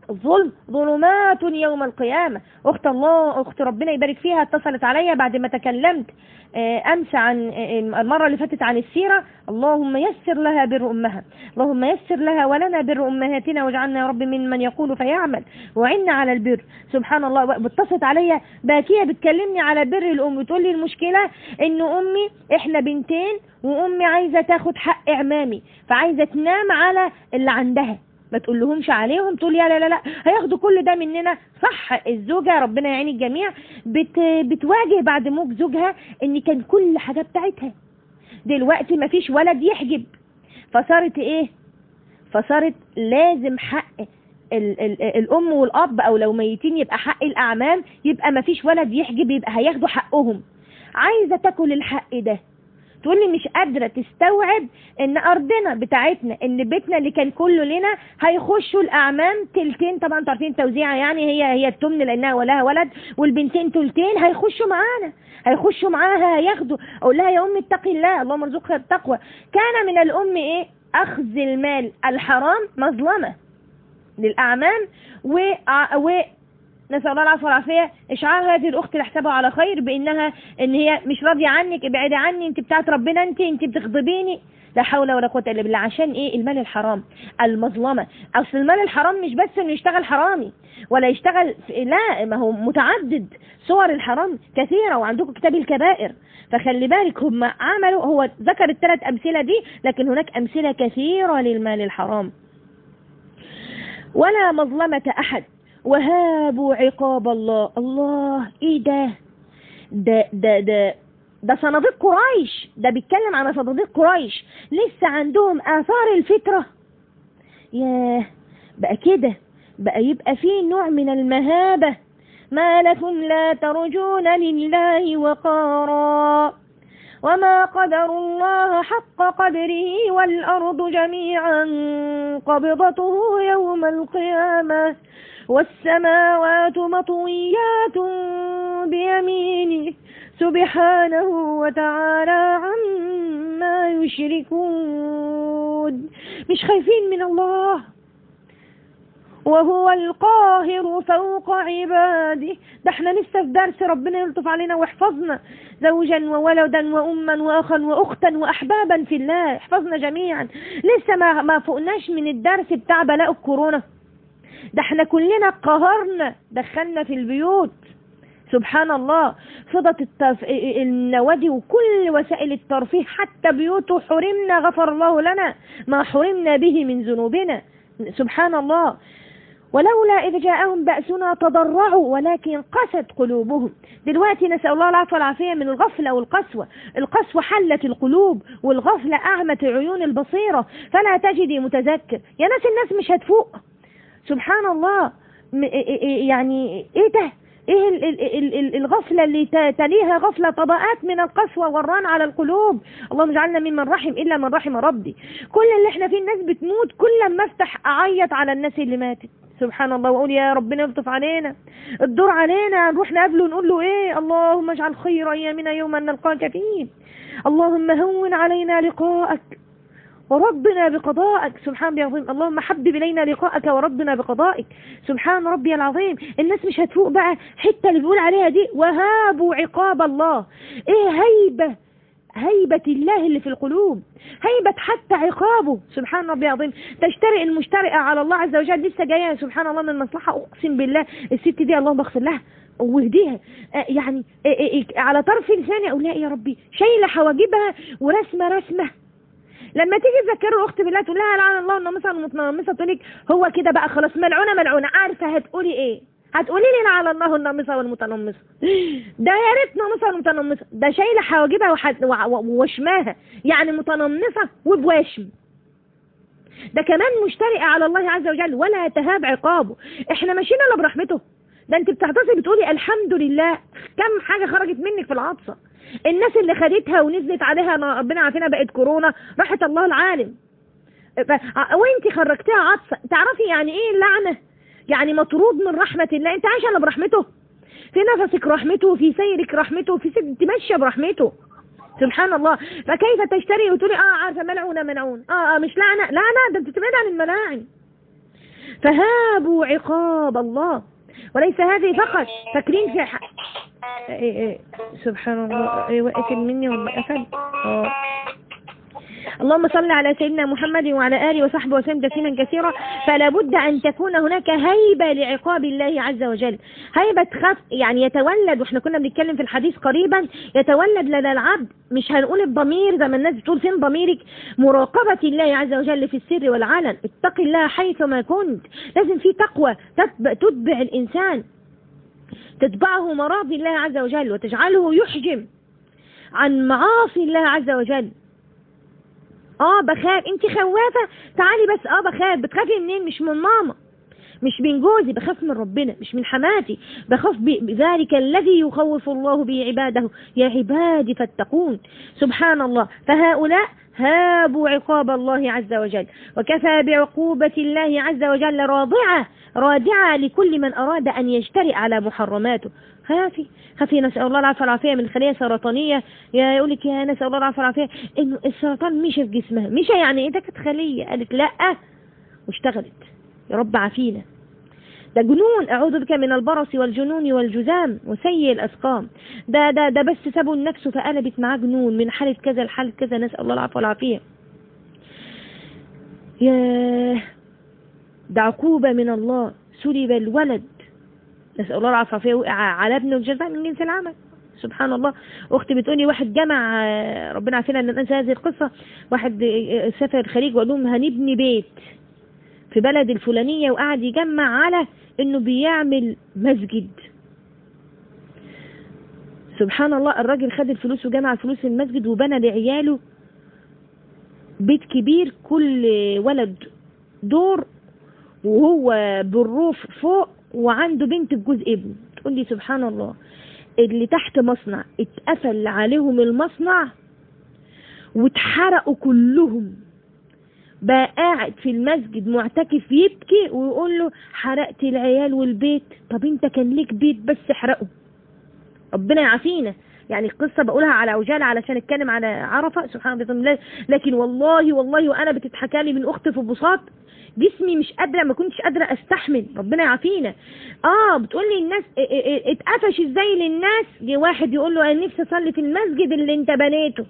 الظلم ظلمات يوم القيامة أخت الله أخت ربنا يبارك فيها اتصلت عليا بعد ما تكلمت آه، أمس عن آه، المرة اللي فاتت عن السيرة اللهم يسر لها بر أمها اللهم يسر لها ولنا بر أمهاتنا واجعلنا يا رب ممن يقول فيعمل وعنا على البر سبحان الله بتصلت عليا باكية بتكلمني على بر الأم بتقول لي المشكلة إن أمي إحنا بنتين وأمي عايزة تاخد حق إعمامي فعايزة تنام على اللي عندها ما تقول لهمش عليهم تقول يا لا لا لا هياخدوا كل ده مننا صح الزوجة ربنا يعين الجميع بت بتواجه بعد موت زوجها ان كان كل حاجة بتاعتها دلوقتي ما فيش ولد يحجب فصارت ايه فصارت لازم حق ال ال الام والاب او لو ميتين يبقى حق الاعمام يبقى ما فيش ولد يحجب يبقى هياخدوا حقهم عايزة تاكل الحق ده تقول لي مش قادرة تستوعب ان ارضنا بتاعتنا ان بيتنا اللي كان كله لنا هيخشوا الاعمام تلتين طبعا انتوا عارفين التوزيعة يعني هي هي التمن لانها ولها ولد والبنتين تلتين هيخشوا معانا هيخشوا معاها هياخدوا اقول لها يا امي اتقي الله اللهم ارزقها التقوى كان من الام ايه اخذ المال الحرام مظلمة للاعمام و, و... نسأل الله العفو والعافية إشعار هذه الأخت لحسابها على خير بإنها إن هي مش راضية عنك ابعدي عني أنت بتاعت ربنا أنت أنت بتغضبيني لا حول ولا قوة إلا بالله عشان إيه المال الحرام المظلمة أصل المال الحرام مش بس إنه يشتغل حرامي ولا يشتغل لا ما هو متعدد صور الحرام كثيرة وعندكم كتاب الكبائر فخلي بالك هم عملوا هو ذكر الثلاث أمثلة دي لكن هناك أمثلة كثيرة للمال الحرام ولا مظلمة أحد وهابوا عقاب الله الله ايه ده ده ده ده ده صناديق قريش ده بيتكلم عن صناديق قريش لسه عندهم آثار الفكرة ياه بقى كده بقى يبقى فيه نوع من المهابة ما لكم لا ترجون لله وقارا وما قدر الله حق قدره والأرض جميعا قبضته يوم القيامة والسماوات مطويات بيمينه سبحانه وتعالى عما يشركون مش خايفين من الله وهو القاهر فوق عباده ده احنا لسه في درس ربنا يلطف علينا ويحفظنا زوجا وولدا وأما وأخا وأختا وأحبابا في الله احفظنا جميعا لسه ما, ما فوقناش من الدرس بتاع بلاء الكورونا ده احنا كلنا قهرنا دخلنا في البيوت سبحان الله فضت التف... النوادي وكل وسائل الترفيه حتى بيوته حرمنا غفر الله لنا ما حرمنا به من ذنوبنا سبحان الله ولولا إذ جاءهم بأسنا تضرعوا ولكن قست قلوبهم دلوقتي نسأل الله العفو والعافية من الغفلة والقسوة القسوة حلت القلوب والغفلة أعمت عيون البصيرة فلا تجدي متذكر يا ناس الناس مش هتفوق سبحان الله يعني ايه ده ايه الغفلة اللي تليها غفلة طبقات من القسوة والران على القلوب اللهم اجعلنا ممن رحم الا من رحم ربي كل اللي احنا فيه الناس بتموت كل ما افتح اعيط على الناس اللي ماتت سبحان الله واقول يا ربنا يلطف علينا الدور علينا نروح نقابله ونقول له ايه اللهم اجعل خير ايامنا يوم ان نلقاك فيه اللهم هون علينا لقاءك وربنا بقضائك سبحان ربي العظيم اللهم حبب إلينا لقاءك وربنا بقضائك سبحان ربي العظيم الناس مش هتفوق بقى حتة اللي بيقول عليها دي وهابوا عقاب الله ايه هيبة هيبة الله اللي في القلوب هيبة حتى عقابه سبحان ربي العظيم تشترئ المشترئة على الله عز وجل لسه جاية سبحان الله من مصلحة أقسم بالله الست دي اللهم اغفر لها واهديها يعني على طرف لساني أقول لها يا ربي شايلة حواجبها ورسمة رسمة لما تيجي تذكر الاخت بالله تقول لها لعن الله النامصه المتنمصه تقول لك هو كده بقى خلاص ملعونه ملعونه عارفه هتقولي ايه هتقولي لي لعن الله النامصه والمتنمصه ده يا ريت نامصه والمتنمصه ده شايله حواجبها ووشماها يعني متنمصه وبوشم ده كمان مشترئه على الله عز وجل ولا تهاب عقابه احنا ماشيين الا برحمته ده انت بتعتصي بتقولي الحمد لله كم حاجه خرجت منك في العطسه الناس اللي خدتها ونزلت عليها ربنا عافينا بقت كورونا راحت الله العالم وانت خرجتيها عطسة تعرفي يعني ايه اللعنة يعني مطرود من رحمة الله انت عايشة الا برحمته في نفسك رحمته في سيرك رحمته في ست ماشية برحمته سبحان الله فكيف تشتري وتقولي اه عارفة ملعونة ملعون اه, آه مش لعنة لعنة ده انت تبعد عن الملاعن فهابوا عقاب الله وليس هذه فقط فاكرين في ح... إيه إيه سبحان الله إيه وقفل مني ولا قفل اه اللهم صل على سيدنا محمد وعلى آله وصحبه وسلم تسليما كثيرا فلا بد أن تكون هناك هيبة لعقاب الله عز وجل هيبة خف يعني يتولد واحنا كنا بنتكلم في الحديث قريبا يتولد لدى العبد مش هنقول الضمير زي ما الناس بتقول فين ضميرك مراقبة الله عز وجل في السر والعلن اتق الله حيثما كنت لازم في تقوى تتبع, تتبع الإنسان تتبعه مراضي الله عز وجل وتجعله يحجم عن معاصي الله عز وجل اه بخاف انت خوافة تعالي بس اه بخاف بتخافي منين مش من ماما مش من جوزي بخاف من ربنا مش من حماتي بخاف بذلك الذي يخوف الله به عباده يا عبادي فاتقون سبحان الله فهؤلاء هابوا عقاب الله عز وجل وكفى بعقوبة الله عز وجل راضعة رادعة لكل من أراد أن يجترئ على محرماته خافي خافي نسأل الله العافية والعافية من خلية سرطانية يا يقول لك يا نسأل الله العافية والعافية إنه السرطان مشى في جسمها مشى يعني إيه ده كانت خلية قالت لا واشتغلت يا رب عافينا ده جنون أعوذ بك من البرص والجنون والجزام وسيء الأسقام ده ده ده بس سابوا النفس فقلبت معاه جنون من حالة كذا لحالة كذا نسأل الله العافية والعافية ياه ده عقوبة من الله سلب الولد نسأل الله العافية وقع على ابنه الجزاء من جنس العمل سبحان الله اختي بتقولي واحد جمع ربنا عافينا ان ننسى هذه القصة واحد سافر الخليج وقال لهم هنبني بيت في بلد الفلانية وقعد يجمع على انه بيعمل مسجد سبحان الله الراجل خد الفلوس وجمع فلوس المسجد وبنى لعياله بيت كبير كل ولد دور وهو بالروف فوق وعنده بنت بجوز ابن تقول لي سبحان الله اللي تحت مصنع اتقفل عليهم المصنع واتحرقوا كلهم بقى قاعد في المسجد معتكف يبكي ويقول له حرقت العيال والبيت طب انت كان ليك بيت بس احرقه ربنا يعافينا يعني القصة بقولها على عجالة علشان اتكلم على عرفة سبحان الله لكن والله والله وانا بتتحكى لي من اختي في بساط جسمي مش قادرة ما كنتش قادرة استحمل ربنا يعافينا اه بتقول لي الناس اتقفش ازاي للناس جه واحد يقول له انا نفسي اصلي في المسجد اللي انت بنيته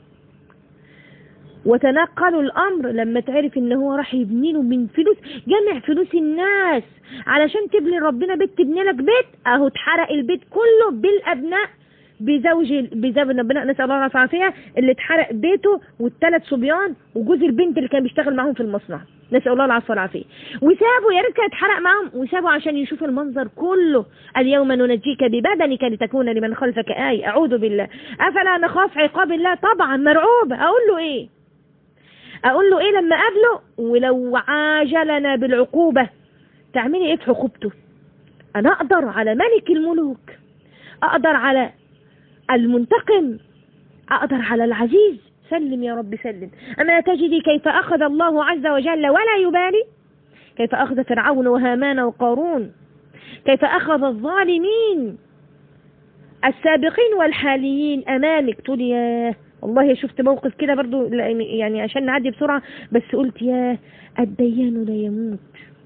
وتنقلوا الامر لما تعرف ان هو راح يبني له من فلوس جمع فلوس الناس علشان تبني ربنا بيت تبني لك بيت اهو اتحرق البيت كله بالابناء بزوج بزوج ربنا نسال الله العافيه اللي اتحرق بيته والثلاث صبيان وجوز البنت اللي كان بيشتغل معاهم في المصنع نسال الله العافيه والعافيه وسابوا يا ريت كان اتحرق معاهم وسابوا عشان يشوفوا المنظر كله اليوم ننجيك ببدنك لتكون لمن خلفك آية أعوذ بالله أفلا نخاف عقاب الله طبعا مرعوب أقول له إيه أقول له إيه لما قابله ولو عاجلنا بالعقوبة تعملي إيه في عقوبته أنا أقدر على ملك الملوك أقدر على المنتقم أقدر على العزيز سلم يا رب سلم أما تجدي كيف أخذ الله عز وجل ولا يبالي كيف أخذ فرعون وهامان وقارون كيف أخذ الظالمين السابقين والحاليين أمامك تقول يا والله شفت موقف كده برضو يعني عشان نعدي بسرعة بس قلت يا الديان لا يموت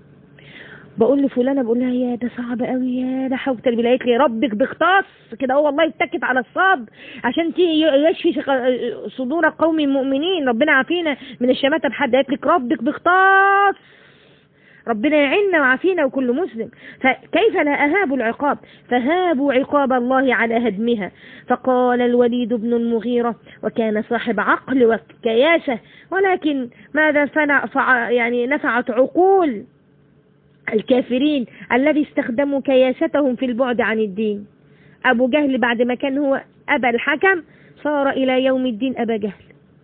بقول لفلانه بقول لها يا ده صعب قوي يا ده حوت البلاء قالت لي ربك بيختص كده هو والله يتكت على الصاد عشان يشفي صدور قوم مؤمنين ربنا عافينا من الشماتة بحد قالت لك ربك بيختص ربنا يعيننا وعافينا وكل مسلم فكيف لا أهاب العقاب فهابوا عقاب الله على هدمها فقال الوليد بن المغيرة وكان صاحب عقل وكياسة ولكن ماذا فنع يعني نفعت عقول الكافرين الذي استخدموا كياستهم في البعد عن الدين أبو جهل بعد ما كان هو أبا الحكم صار إلى يوم الدين أبا جهل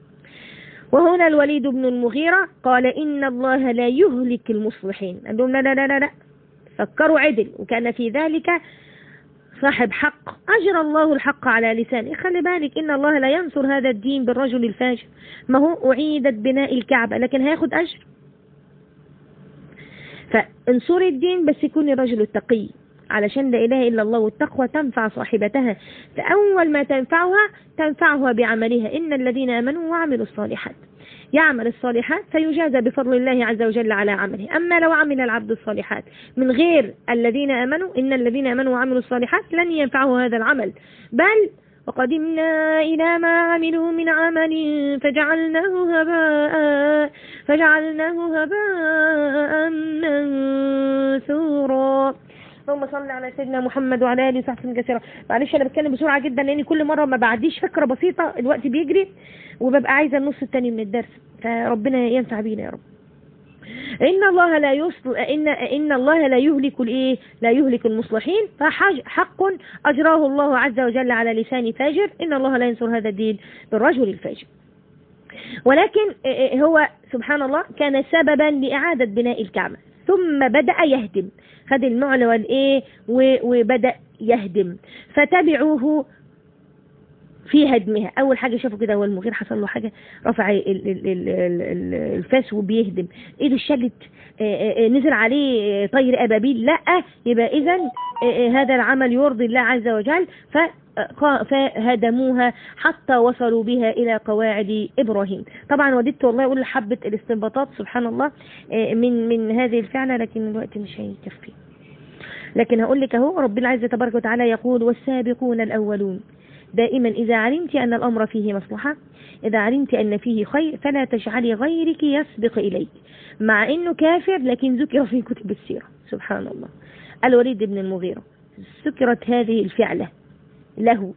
وهنا الوليد بن المغيرة قال إن الله لا يهلك المصلحين قال لهم لا لا لا لا فكروا عدل وكان في ذلك صاحب حق أجرى الله الحق على لسانه خلي بالك إن الله لا ينصر هذا الدين بالرجل الفاجر ما هو أعيدت بناء الكعبة لكن هياخد أجر فانصري الدين بس يكون الرجل التقي علشان لا إله إلا الله والتقوى تنفع صاحبتها فأول ما تنفعها تنفعها بعملها إن الذين آمنوا وعملوا الصالحات يعمل الصالحات فيجازى بفضل الله عز وجل على عمله أما لو عمل العبد الصالحات من غير الذين آمنوا إن الذين آمنوا وعملوا الصالحات لن ينفعه هذا العمل بل وقدمنا إلى ما عملوا من عمل فجعلناه هباء فجعلناه هباء منثورا اللهم صل على سيدنا محمد وعلى اله وصحبه كثيرا معلش انا بتكلم بسرعه جدا لان كل مره ما بعديش فكره بسيطه الوقت بيجري وببقى عايزه النص الثاني من الدرس فربنا ينفع بينا يا رب إن الله لا يصل إن إن الله لا يهلك الإيه لا يهلك المصلحين فحق أجراه الله عز وجل على لسان فاجر إن الله لا ينصر هذا الدين بالرجل الفاجر ولكن هو سبحان الله كان سببا لإعادة بناء الكعبة ثم بدأ يهدم خد المعل والإيه وبدأ يهدم فتبعوه في هدمها اول حاجه شافوا كده هو المغير حصل له حاجه رفع الفاس وبيهدم ايده الشلت نزل عليه طير ابابيل لا يبقى اذا هذا العمل يرضي الله عز وجل فهدموها حتى وصلوا بها إلى قواعد إبراهيم طبعا وددت والله أقول حبة الاستنباطات سبحان الله من من هذه الفعلة لكن الوقت مش هيكفي لكن هقول لك اهو ربنا عز تبارك وتعالى يقول والسابقون الأولون دائما إذا علمت أن الأمر فيه مصلحة إذا علمت أن فيه خير فلا تجعلي غيرك يسبق إليك مع أنه كافر لكن ذكر في كتب السيرة سبحان الله الوليد بن المغيرة ذكرت هذه الفعلة له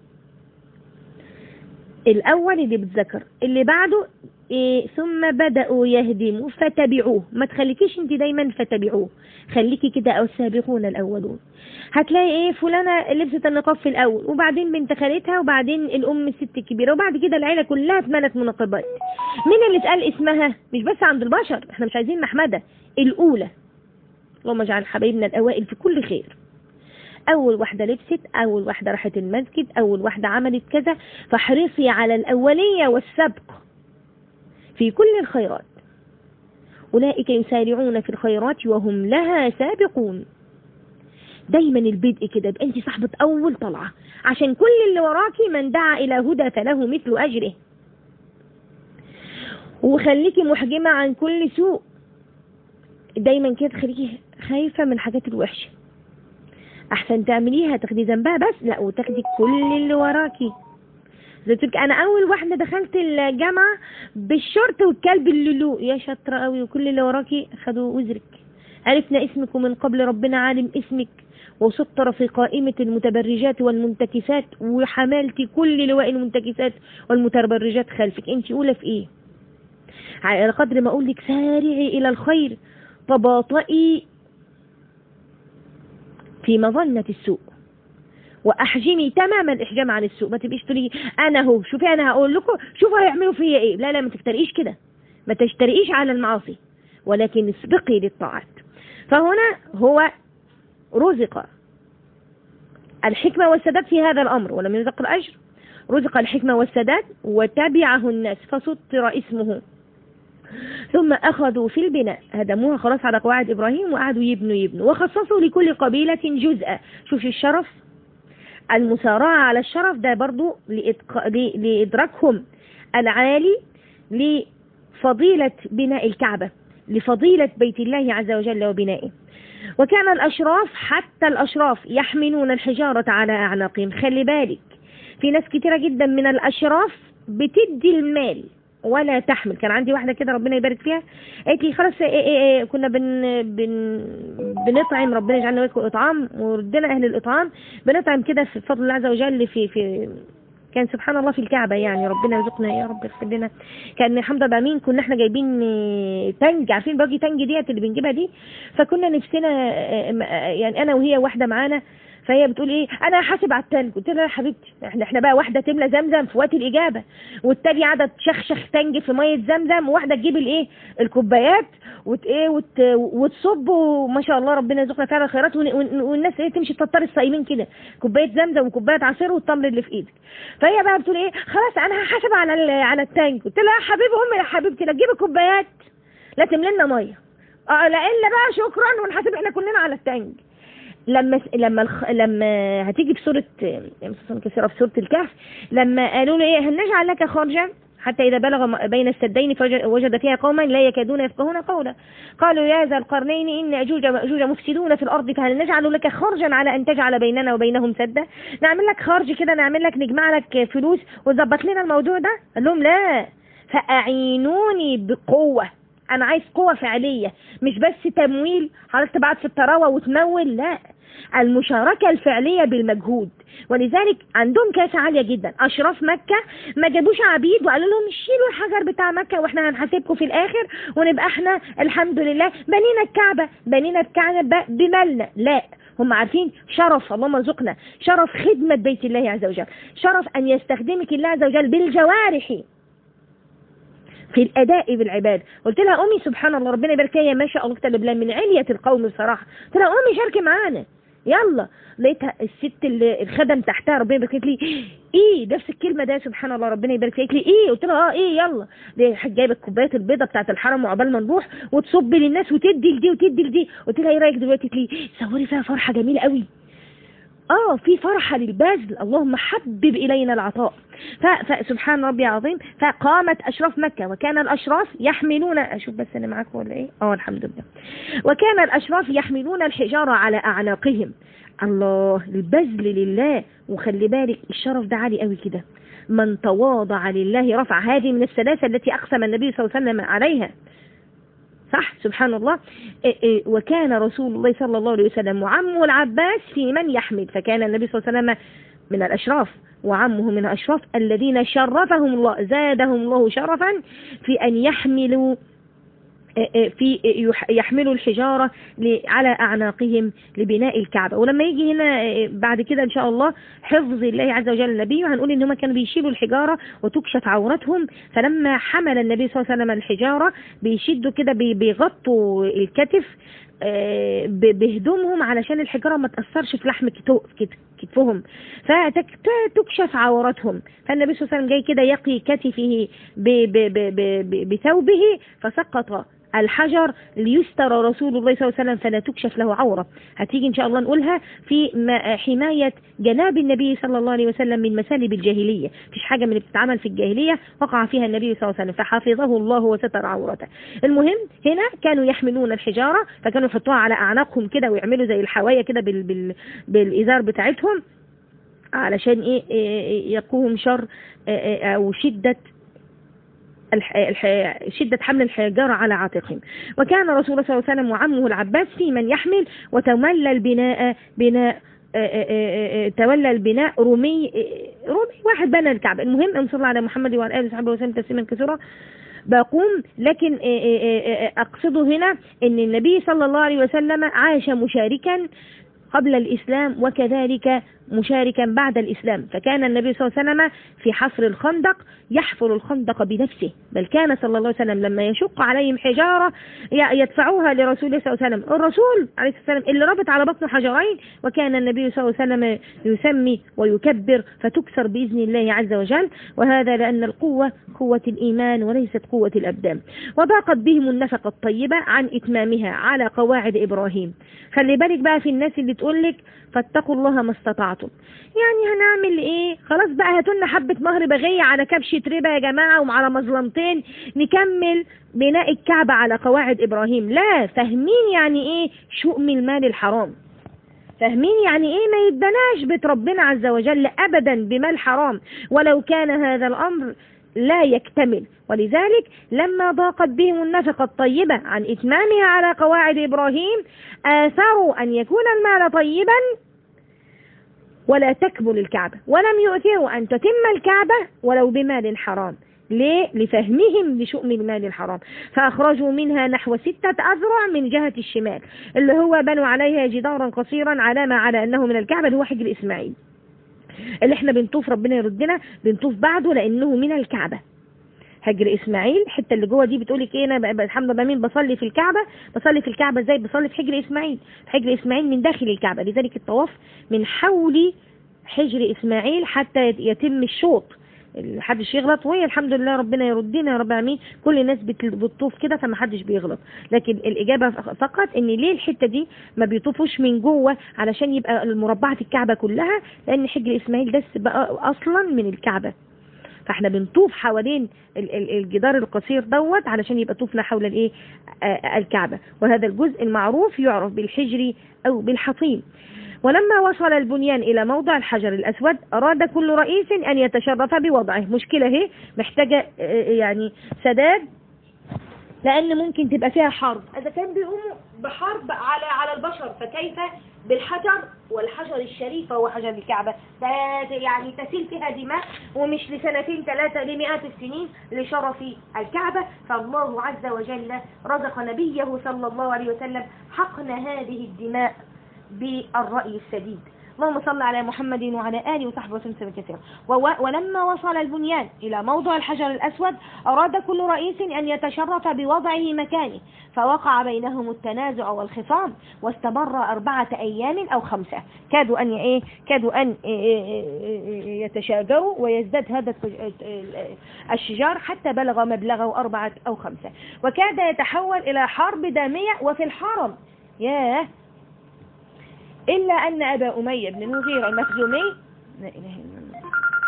الأول اللي بتذكر اللي بعده إيه ثم بدأوا يهدموا فتبعوه ما تخليكيش انت دايما فتبعوه خليكي كده او السابقون الاولون هتلاقي ايه فلانة لبست النقاب في الاول وبعدين بنت خالتها وبعدين الام الست الكبيرة وبعد كده العيلة كلها اتملت منقبات مين اللي اتقال اسمها مش بس عند البشر احنا مش عايزين محمدة الاولى اللهم اجعل حبايبنا الاوائل في كل خير اول واحدة لبست اول واحدة راحت المسجد اول واحدة عملت كذا فاحرصي على الاولية والسبق في كل الخيرات أولئك يسارعون في الخيرات وهم لها سابقون دايما البدء كده انت صاحبة أول طلعة عشان كل اللي وراكي من دعا إلى هدى فله مثل أجره وخليكي محجمة عن كل سوء دايما كده خليكي خايفة من الحاجات الوحشة أحسن تعمليها تاخدي ذنبها بس لا وتاخدي كل اللي وراكي زي تقولك انا اول واحده دخلت الجامعه بالشورت والكلب اللولو يا شاطره قوي وكل اللي وراكي خدوا وزرك عرفنا اسمك ومن قبل ربنا عالم اسمك وسطر في قائمة المتبرجات والمنتكسات وحملتي كل لواء المنتكسات والمتبرجات خلفك انت اولى في ايه على قدر ما اقول لك سارعي الى الخير تباطئي في مظنة السوء واحجمي تمام الاحجام عن السوء ما تبقيش تقولي انا هو شوفي انا هقول لكم شوفوا هيعملوا فيا ايه لا لا ما تفترقيش كده ما تجترئيش على المعاصي ولكن اسبقي للطاعات فهنا هو رزق الحكمة والسداد في هذا الأمر ولم يرزق الأجر رزق الحكمة والسداد وتبعه الناس فسطر اسمه ثم أخذوا في البناء هدموها خلاص على قواعد إبراهيم وقعدوا يبنوا يبنوا وخصصوا لكل قبيلة جزءا شوف الشرف المسارعة على الشرف ده برضو لإدراكهم العالي لفضيلة بناء الكعبة لفضيلة بيت الله عز وجل وبنائه وكان الأشراف حتى الأشراف يحملون الحجارة على أعناقهم خلي بالك في ناس كتيرة جدا من الأشراف بتدي المال ولا تحمل كان عندي واحدة كده ربنا يبارك فيها قالت لي خلاص إيه إيه إيه كنا بن بن بنطعم ربنا يجعلنا وياكم اطعام وردنا اهل الاطعام بنطعم كده في فضل الله عز وجل في في كان سبحان الله في الكعبة يعني ربنا يرزقنا يا رب يغفر لنا كان الحمد لله امين كنا احنا جايبين تنج عارفين باجي تنج ديت اللي بنجيبها دي فكنا نفسنا يعني انا وهي واحدة معانا فهي بتقول ايه انا هحاسب على التلج قلت لها يا حبيبتي احنا احنا بقى واحده تملى زمزم في وقت الاجابه والتانيه قاعده تشخشخ تنج في ميه زمزم وواحده تجيب الايه الكوبايات وت ايه وت وتصب وما شاء الله ربنا يرزقنا فعلا خيرات والناس ايه تمشي تفطر الصايمين كده كوبايه زمزم وكوبايه عصير والتمر اللي في ايدك فهي بقى بتقول ايه خلاص انا هحاسب على على التانك قلت لها يا حبيبي هم يا حبيبتي لا تجيبي كوبايات لا تملي لنا ميه اه لا الا بقى شكرا ونحاسب احنا كلنا على التانك لما لما الخ... لما هتيجي في سوره كثيره في سوره الكهف لما قالوا له ايه هل نجعل لك خرجا حتى إذا بلغ م- بين السدين فوجد فيها قوما لا يكادون يفقهون قولا قالوا يا ذا القرنين إن أجوج ومأجوج مفسدون في الأرض فهل نجعل لك خرجا على أن تجعل بيننا وبينهم سدا نعمل لك خرج كده نعمل لك نجمع لك فلوس وتظبط لنا الموضوع ده قال لهم لا فأعينوني بقوة أنا عايز قوة فعلية مش بس تمويل حضرتك تبعت في الطراوة وتمول لا المشاركة الفعلية بالمجهود ولذلك عندهم كاسة عالية جدا أشراف مكة ما جابوش عبيد وقالوا لهم شيلوا الحجر بتاع مكة واحنا هنحاسبكم في الآخر ونبقى احنا الحمد لله بنينا الكعبة بنينا الكعبة بمالنا لا هم عارفين شرف اللهم ارزقنا شرف خدمة بيت الله عز وجل شرف أن يستخدمك الله عز وجل بالجوارح في الأداء بالعباد قلت لها أمي سبحان الله ربنا يبارك فيها ما شاء الله كتب لها من علية القوم بصراحة قلت لها أمي شاركي معانا يلا لقيتها الست اللي الخدم تحتها ربنا يبارك فيك لي ايه نفس الكلمه ده سبحان الله ربنا يبارك فيك لي ايه قلت لها اه ايه يلا دي جايبه كوبايات البيضه بتاعت الحرم وعقبال ما نروح وتصب للناس وتدي لدي وتدي لدي قلت لها ايه رايك دلوقتي قالت لي صوري فيها فرحه جميله قوي اه في فرحة للبذل اللهم حبب إلينا العطاء ف- فسبحان ربي العظيم فقامت أشراف مكة وكان الأشراف يحملون أشوف بس أنا معاكم ولا إيه اه الحمد لله وكان الأشراف يحملون الحجارة على أعناقهم الله البذل لله وخلي بالك الشرف ده عالي قوي كده من تواضع لله رفع هذه من الثلاثة التي أقسم النبي صلى الله عليه وسلم عليها صح سبحان الله إيه إيه وكان رسول الله صلى الله عليه وسلم وعمه العباس في من يحمل فكان النبي صلى الله عليه وسلم من الأشراف وعمه من الأشراف الذين شرفهم الله زادهم الله شرفا في أن يحملوا في يح- يحملوا الحجارة ل- على أعناقهم لبناء الكعبة ولما يجي هنا بعد كده إن شاء الله حفظ الله عز وجل النبي وهنقول إن هم كانوا بيشيلوا الحجارة وتكشف عورتهم فلما حمل النبي صلى الله عليه وسلم الحجارة بيشدوا كده بي- بيغطوا الكتف آه، ب- بهدومهم علشان الحجارة ما تأثرش في لحم كتو- كت- كتفهم فتكشف عورتهم فالنبي صلى الله عليه وسلم جاي كده يقي كتفه ب- ب- ب- ب- ب- بثوبه فسقط الحجر ليستر رسول الله صلى الله عليه وسلم فلا تكشف له عورة هتيجي إن شاء الله نقولها في ما- حماية جناب النبي صلى الله عليه وسلم من مسالب الجاهلية مفيش حاجة من اللي بتتعمل في الجاهلية وقع فيها النبي صلى الله عليه وسلم فحفظه الله وستر عورته المهم هنا كانوا يحملون الحجارة فكانوا يحطوها على أعناقهم كده ويعملوا زي الحواية كده بال بال بالإزار بتاعتهم علشان إيه إيه يقوهم شر إيه إيه أو شدة الح... الح... شدة حمل الحجارة على عاتقهم وكان رسول الله صلى الله عليه وسلم وعمه العباس في من يحمل وتولى البناء بناء آه، آه، آه، آه، تولى البناء رومي آه، رومي واحد بنى الكعبة المهم ان صلى الله على محمد وعلى اله وصحبه وسلم تسليما كثيرا بقوم لكن آه، آه، آه، آه، اقصده هنا ان النبي صلى الله عليه وسلم عاش مشاركا قبل الإسلام وكذلك مشاركا بعد الإسلام فكان النبي صلى الله عليه وسلم في حفر الخندق يحفر الخندق بنفسه بل كان صلى الله عليه وسلم لما يشق عليهم حجارة ي- يدفعوها لرسول الله صلى الله عليه وسلم الرسول عليه الصلاة والسلام اللي ربط على بطنه حجرين وكان النبي صلى الله عليه وسلم يسمي ويكبر فتكسر بإذن الله عز وجل وهذا لأن القوة قوة الإيمان وليست قوة الأبدان وضاقت بهم النفقة الطيبة عن إتمامها على قواعد إبراهيم خلي بالك بقى في الناس اللي تقول لك فاتقوا الله ما استطعتم يعني هنعمل ايه خلاص بقى هاتوا لنا حبه مهر بغيه على كبشه ربا يا جماعه وعلى مظلمتين نكمل بناء الكعبه على قواعد ابراهيم لا فاهمين يعني ايه شؤم المال الحرام فاهمين يعني ايه ما يتبناش بيت ربنا عز وجل ابدا بمال حرام ولو كان هذا الامر لا يكتمل ولذلك لما ضاقت بهم النفقة الطيبة عن إتمامها على قواعد إبراهيم آثروا أن يكون المال طيبا ولا تكمل الكعبة ولم يؤثروا أن تتم الكعبة ولو بمال حرام ليه؟ لفهمهم لشؤم المال الحرام فأخرجوا منها نحو ستة أذرع من جهة الشمال اللي هو بنوا عليها جدارا قصيرا علامة على أنه من الكعبة اللي هو حجر إسماعيل اللي احنا بنطوف ربنا يردنا بنطوف بعده لأنه من الكعبة هجر اسماعيل الحته اللي جوه دي بتقولك ايه انا ب- ب- الحمد لله مين بصلي في الكعبه بصلي في الكعبه ازاي بصلي في حجر اسماعيل حجر اسماعيل من داخل الكعبه لذلك الطواف من حول حجر اسماعيل حتى يت- يتم الشوط محدش يغلط وهي الحمد لله ربنا يردنا يا رب العالمين كل الناس بت- بتطوف كده فما حدش بيغلط لكن الإجابة فقط ان ليه الحتة دي ما بيطوفوش من جوه علشان يبقى المربعة الكعبة كلها لأن حجر إسماعيل ده بقى أصلا من الكعبة فاحنا بنطوف حوالين ال- ال- الجدار القصير دوت علشان يبقى طوفنا حول الايه آه، الكعبة وهذا الجزء المعروف يعرف بالحجر او بالحطيم ولما وصل البنيان إلى موضع الحجر الأسود أراد كل رئيس أن يتشرف بوضعه مشكلة هي محتاجة آه، يعني سداد لأن ممكن تبقى فيها حرب إذا كان بيقوموا بحرب على على البشر فكيف بالحجر والحجر الشريف هو حجر الكعبة ده يعني تسيل فيها دماء ومش لسنتين ثلاثة لمئات السنين لشرف الكعبة فالله عز وجل رزق نبيه صلى الله عليه وسلم حقن هذه الدماء بالرأي السديد اللهم صل على محمد وعلى آله وصحبه وسلم كثيرا وو- ولما وصل البنيان إلى موضع الحجر الأسود أراد كل رئيس أن يتشرف بوضعه مكانه فوقع بينهم التنازع والخصام واستمر أربعة أيام أو خمسة كادوا أن إيه كادوا أن إيه إيه إيه يتشاجروا ويزداد هذا الت- الشجار حتى بلغ مبلغه أربعة أو خمسة وكاد يتحول إلى حرب دامية وفي الحرم ياه إلا أن أبا أمية بن المغيرة المخزومي لا إله إلا الله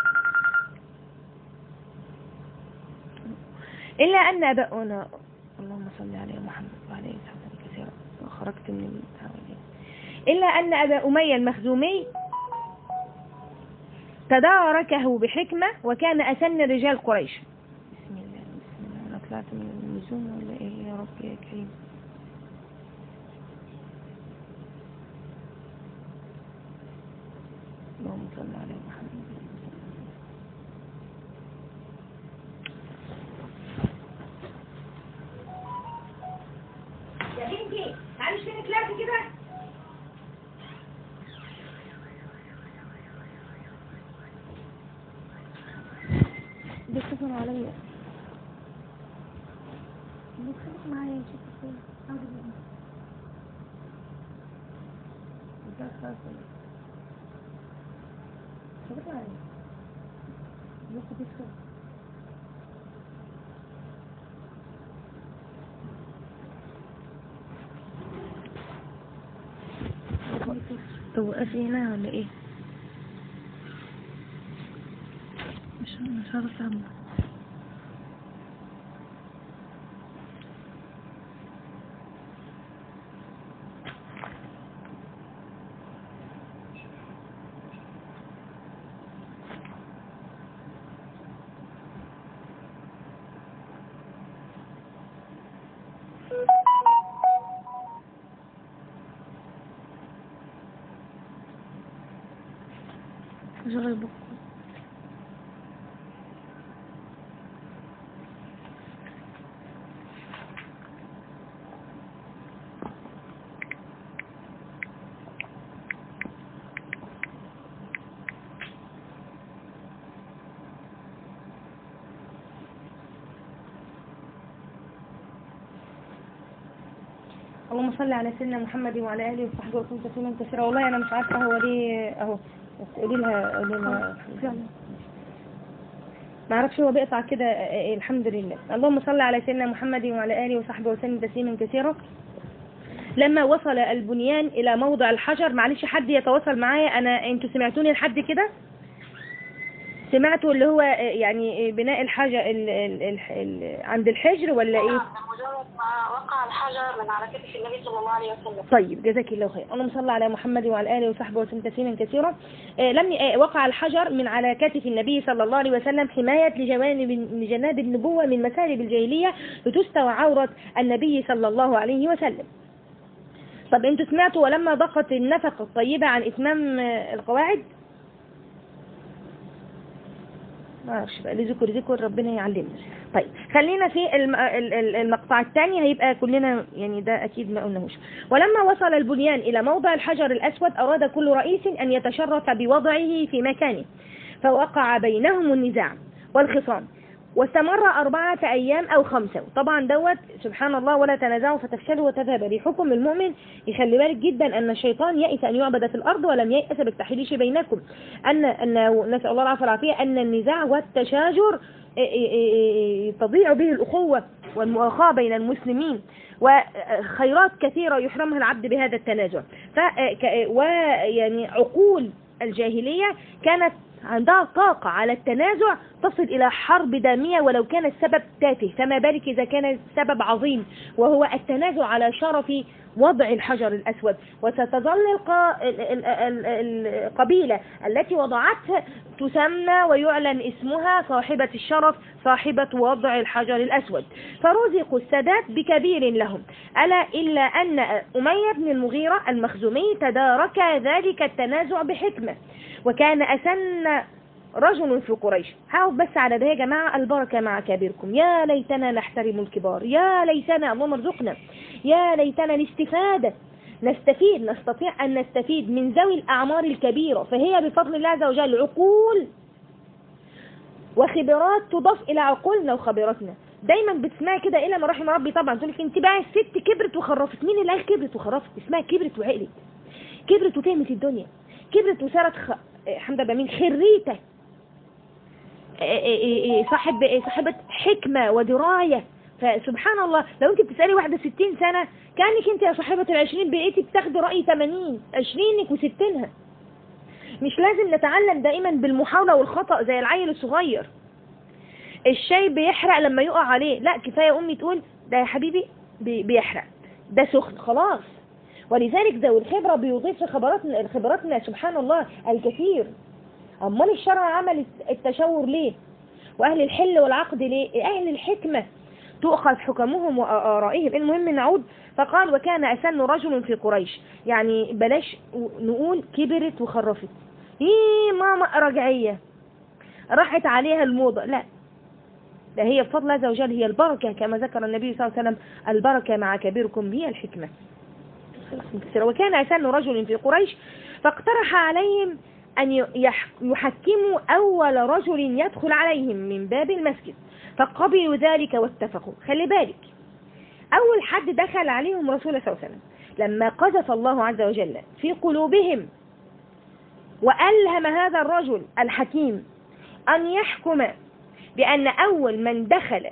إلا أن أبا أنا اللهم صل على محمد وعلى آله وصحبه كثيرا وخرجت من التعويل إلا أن أبا أمية المخزومي تداركه بحكمة وكان أسن رجال قريش بسم الله بسم الله أنا طلعت من النزوم ولا إيه يا رب يا كريم اللهم صل على محمد يا بنتي تعالي فين طلعتي كده بيتصل عليا بيتصل معايا شوف فين ده خلاص خبرت عليه ياخد يدخل توقفي هنا ولا ايه مش مش عارفه اعمل شغل بكره اللهم صل على سيدنا محمد وعلى اله وصحبه وسلم تسليما كثيرا والله انا مش عارفه هو ليه اهو بس قولي لها قولي لها ما اعرفش هو بيقطع كده آه، آه، الحمد لله اللهم صل على سيدنا محمد وعلى اله وصحبه وسلم تسليما كثيرا لما وصل البنيان الى موضع الحجر معلش حد يتواصل معايا انا انتوا سمعتوني لحد كده سمعتوا اللي هو آه، يعني آه، بناء الحاجة ال ال ال ال عند الحجر ولا ايه
مجرد ما وقع الحجر من على كتف النبي صلى الله عليه وسلم
طيب جزاك الله خير اللهم صل على محمد وعلى اله وصحبه وسلم تسليما كثيرا آه، لم آه، وقع الحجر من على كتف النبي صلى الله عليه وسلم حماية لجوانب لجناب النبوة من مسالب الجاهلية لتستوى عورة النبي صلى الله عليه وسلم طب انتوا سمعتوا ولما ضاقت النفقة الطيبة عن اتمام آه، القواعد ما اعرفش بقى لذكر ذكر ربنا يعلمنا طيب خلينا في الم- ال- ال- المقطع الثاني هيبقى كلنا يعني ده اكيد ما قلناهوش ولما وصل البنيان الى موضع الحجر الاسود اراد كل رئيس ان يتشرف بوضعه في مكانه فوقع بينهم النزاع والخصام واستمر أربعة أيام أو خمسة طبعا دوت سبحان الله ولا تنازعوا فتفشلوا وتذهب ريحكم المؤمن يخلي بالك جدا أن الشيطان يئس أن يعبد في الأرض ولم ييأس بالتحريش بينكم أن أن نسأل الله العافية والعافية أن النزاع والتشاجر تضيع به الأخوة والمؤاخاة بين المسلمين وخيرات كثيرة يحرمها العبد بهذا التنازع ف ويعني عقول الجاهلية كانت عندها طاقة على التنازع تصل إلى حرب دامية ولو كان السبب تافه فما بالك إذا كان السبب عظيم وهو التنازع على شرف وضع الحجر الأسود وستظل القبيلة التي وضعته تسمى ويعلن اسمها صاحبة الشرف صاحبة وضع الحجر الأسود فرزقوا السادات بكبير لهم ألا إلا أن أمية بن المغيرة المخزومي تدارك ذلك التنازع بحكمة وكان أسن رجل في قريش هقف بس على ده يا جماعة البركة مع كبيركم يا ليتنا نحترم الكبار يا ليتنا اللهم ارزقنا يا ليتنا الاستفادة نستفيد نستطيع أن نستفيد من ذوي الأعمار الكبيرة فهي بفضل الله عز وجل عقول وخبرات تضاف إلى عقولنا وخبراتنا دايما بتسمعي كده إلا ما رحم ربي طبعا تقول لك انت بقى الست كبرت وخرفت مين اللي قال كبرت وخرفت اسمها كبرت وعقلت كبرت وفهمت الدنيا كبرت وصارت خ... حمد بمين خريته صاحب صاحبة حكمة ودراية فسبحان الله لو انت بتسألي واحدة ستين سنة كانك انت يا صاحبة العشرين بقيتي بتاخدي رأي ثمانين عشرينك وستينها مش لازم نتعلم دائما بالمحاولة والخطأ زي العيل الصغير الشاي بيحرق لما يقع عليه لا كفاية امي تقول ده يا حبيبي بيحرق ده سخن خلاص ولذلك ذوي الخبرة بيضيف لخبراتنا خبراتنا سبحان الله الكثير أمال الشرع عمل التشاور ليه وأهل الحل والعقد ليه أهل الحكمة تؤخذ حكمهم وآرائهم المهم نعود فقال وكان أسن رجل في قريش يعني بلاش نقول كبرت وخرفت ايه ماما رجعية راحت عليها الموضة لا ده هي بفضل الله عز وجل هي البركة كما ذكر النبي صلى الله عليه وسلم البركة مع كبيركم هي الحكمة وكان أسن رجل في قريش فاقترح عليهم أن يحكموا أول رجل يدخل عليهم من باب المسجد فقبلوا ذلك واتفقوا خلي بالك أول حد دخل عليهم رسول الله صلى الله عليه وسلم لما قذف الله عز وجل في قلوبهم وألهم هذا الرجل الحكيم أن يحكم بأن أول من دخل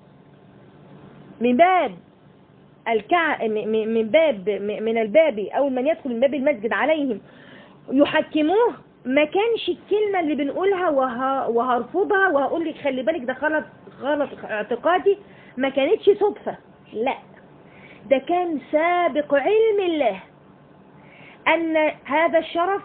من باب الكع من باب من الباب أول من يدخل من باب المسجد عليهم يحكموه ما كانش الكلمة اللي بنقولها وه... وهرفضها وهقول لك خلي بالك ده غلط غلط اعتقادي ما كانتش صدفة لا ده كان سابق علم الله أن هذا الشرف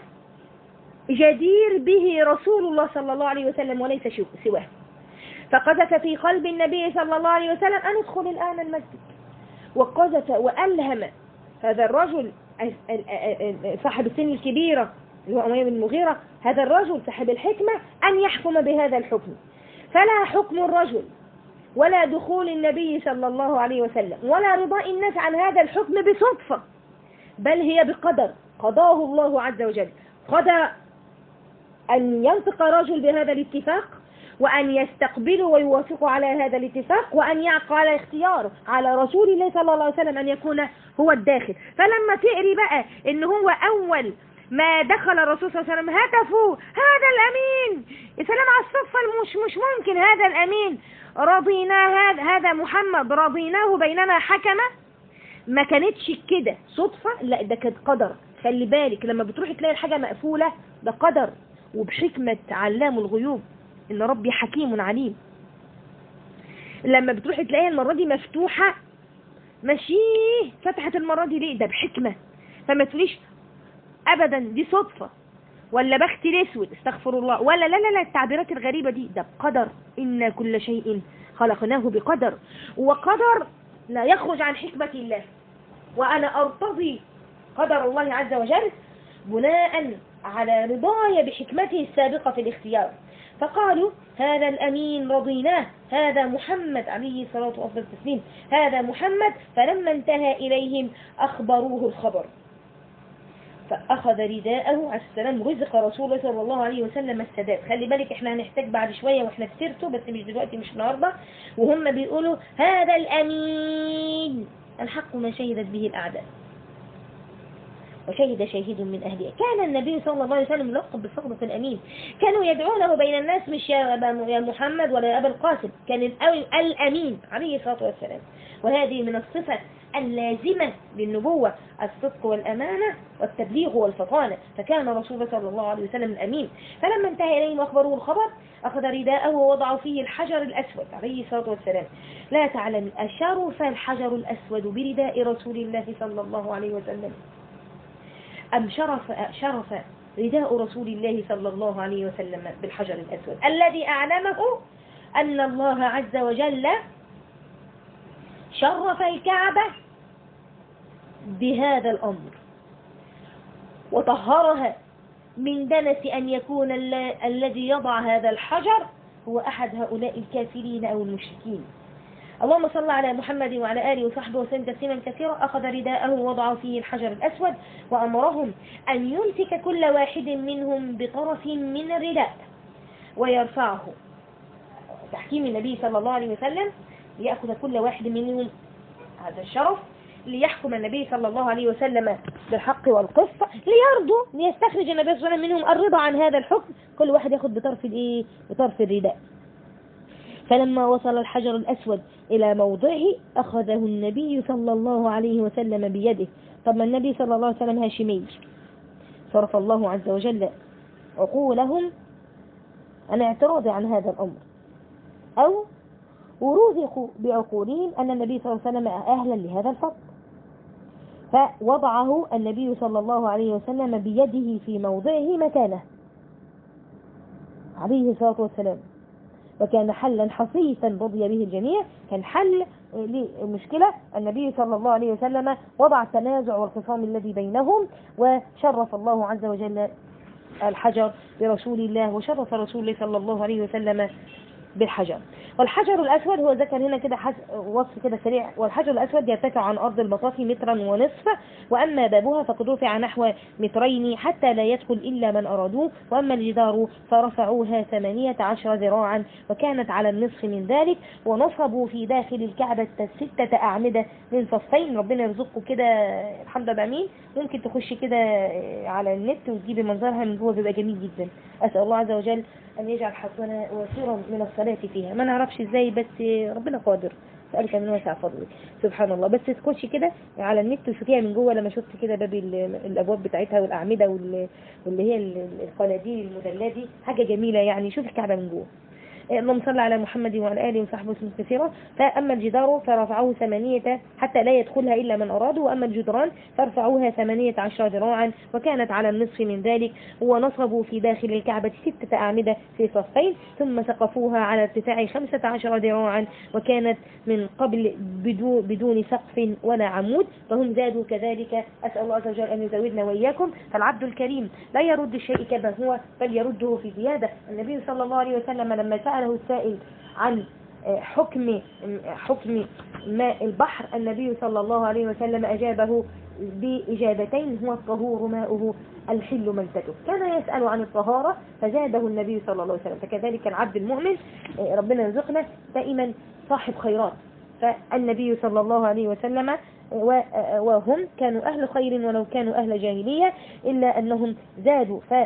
جدير به رسول الله صلى الله عليه وسلم وليس سواه فقذف في قلب النبي صلى الله عليه وسلم أن ادخل الآن المسجد وقذف وألهم هذا الرجل صاحب السن الكبيرة اللي هو أمية بن المغيرة هذا الرجل صاحب الحكمة أن يحكم بهذا الحكم فلا حكم الرجل ولا دخول النبي صلى الله عليه وسلم ولا رضاء الناس عن هذا الحكم بصدفة بل هي بقدر قضاه الله عز وجل قضى أن ينطق رجل بهذا الاتفاق وأن يستقبلوا ويوافقوا على هذا الاتفاق وأن يعقى على اختيار على رسول الله صلى الله عليه وسلم أن يكون هو الداخل فلما تقري بقى ان هو أول ما دخل الرسول صلى الله عليه وسلم هتفوا هذا الأمين يا سلام على الصفة مش مش ممكن هذا الأمين رضيناه هذا هذا محمد رضيناه بيننا حكمة ما كانتش كده صدفة لا ده كانت قدر خلي بالك لما بتروحي تلاقي الحاجة مقفولة ده قدر وبحكمة علام الغيوب ان ربي حكيم عليم لما بتروحي تلاقيها المرة دي مفتوحة ماشيه فتحت المرة دي ليه ده بحكمة فما تقوليش ابدا دي صدفة ولا بخت الاسود استغفر الله ولا لا لا لا التعبيرات الغريبة دي ده بقدر إن كل شيء خلقناه بقدر وقدر لا يخرج عن حكمة الله وأنا أرتضي قدر الله عز وجل بناء على رضاي بحكمته السابقة في الاختيار فقالوا هذا الأمين رضيناه هذا محمد عليه الصلاة وأفضل التسليم هذا محمد فلما انتهى إليهم أخبروه الخبر فأخذ رداءه عليه السلام رزق رسول الله صلى الله عليه وسلم السداد خلي بالك احنا هنحتاج بعد شوية واحنا في سيرته بس مش دلوقتي مش النهاردة وهم بيقولوا هذا الأمين الحق ما شهدت به الأعداء وشهد شاهد من أهلها كان النبي صلى الله عليه وسلم ملقب بالصدق الأمين كانوا يدعونه بين الناس مش يا أبا يا محمد ولا يا أبا القاسم كان الأول الأمين عليه الصلاة والسلام وهذه من الصفة اللازمة للنبوة الصدق والأمانة والتبليغ والفطانة فكان رسول الله صلى الله عليه وسلم الأمين فلما انتهى إليهم أخبروه الخبر أخذ رداءه ووضعوا فيه الحجر الأسود عليه الصلاة والسلام لا تعلم أشرف الحجر الأسود برداء رسول الله صلى الله عليه وسلم أم شرف شرف رداء رسول الله صلى الله عليه وسلم بالحجر الأسود الذي أعلمه أن الله عز وجل شرف الكعبة بهذا الأمر وطهرها من دنس أن يكون الذي يضع هذا الحجر هو أحد هؤلاء الكافرين أو المشركين اللهم صل على محمد وعلى آله وصحبه وسلم تسليما كثيرا أخذ رداءه ووضع فيه الحجر الأسود وأمرهم أن يمسك كل واحد منهم بطرف من الرداء ويرفعه تحكيم النبي صلى الله عليه وسلم ليأخذ كل واحد منهم هذا الشرف ليحكم النبي صلى الله عليه وسلم بالحق والقسط ليرضوا ليستخرج النبي صلى الله عليه وسلم منهم الرضا عن هذا الحكم كل واحد ياخذ بطرف الايه بطرف الرداء فلما وصل الحجر الأسود إلى موضعه أخذه النبي صلى الله عليه وسلم بيده طب ما النبي صلى الله عليه وسلم هاشمي صرف الله عز وجل عقولهم عن اعتراض عن هذا الأمر أو ورزقوا بعقولهم أن النبي صلى الله عليه وسلم أهلا لهذا الفضل فوضعه النبي صلى الله عليه وسلم بيده في موضعه مكانه عليه الصلاة والسلام وكان حلا حصيفا رضي به الجميع كان حل لمشكلة النبي صلى الله عليه وسلم وضع التنازع والخصام الذي بينهم وشرف الله عز وجل الحجر برسول الله وشرف رسول الله صلى الله عليه وسلم بالحجر والحجر الأسود هو ذكر هنا كده وصف كده سريع والحجر الأسود يرتفع عن أرض المطاف مترا ونصف وأما بابها فقد رفع نحو مترين حتى لا يدخل إلا من أرادوه وأما الجدار فرفعوها ثمانية عشر ذراعا وكانت على النصف من ذلك ونصبوا في داخل الكعبة ستة أعمدة من صفين ربنا يرزقكم كده الحمد لله مين ممكن تخشي كده على النت وتجيبي منظرها من جوه بيبقى جميل جدا أسأل الله عز وجل أن يجعل حصنا وسيرا من الصلاة فيها ما نعرفش ازاي بس ربنا قادر سألك من واسع فضله سبحان الله بس تخشي كده على النت وشوفيها من جوه لما شفت كده باب الابواب بتاعتها والاعمده واللي هي القناديل المدلاه دي حاجه جميله يعني شوف الكعبه من جوه اللهم صل على محمد وعلى آله وصحبه وسلم كثيرا فأما الجدار فرفعوه ثمانية حتى لا يدخلها إلا من أرادوا وأما الجدران فارفعوها ثمانية عشر ذراعا وكانت على النصف من ذلك ونصبوا في داخل الكعبة ستة أعمدة في صفين ثم سقفوها على ارتفاع خمسة عشر ذراعا وكانت من قبل بدون, بدون سقف ولا عمود فهم زادوا كذلك أسأل الله عز وجل أن يزودنا وإياكم فالعبد الكريم لا يرد الشيء كما هو بل يرده في زيادة النبي صلى الله عليه وسلم لما سأل سأله السائل عن حكم حكم ماء البحر النبي صلى الله عليه وسلم أجابه بإجابتين هو الطهور ماؤه الحل ميتته كان يسأل عن الطهارة فزاده النبي صلى الله عليه وسلم فكذلك العبد المؤمن ربنا يرزقنا دائما صاحب خيرات فالنبي صلى الله عليه وسلم وهم كانوا أهل خير ولو كانوا أهل جاهلية إلا أنهم زادوا ف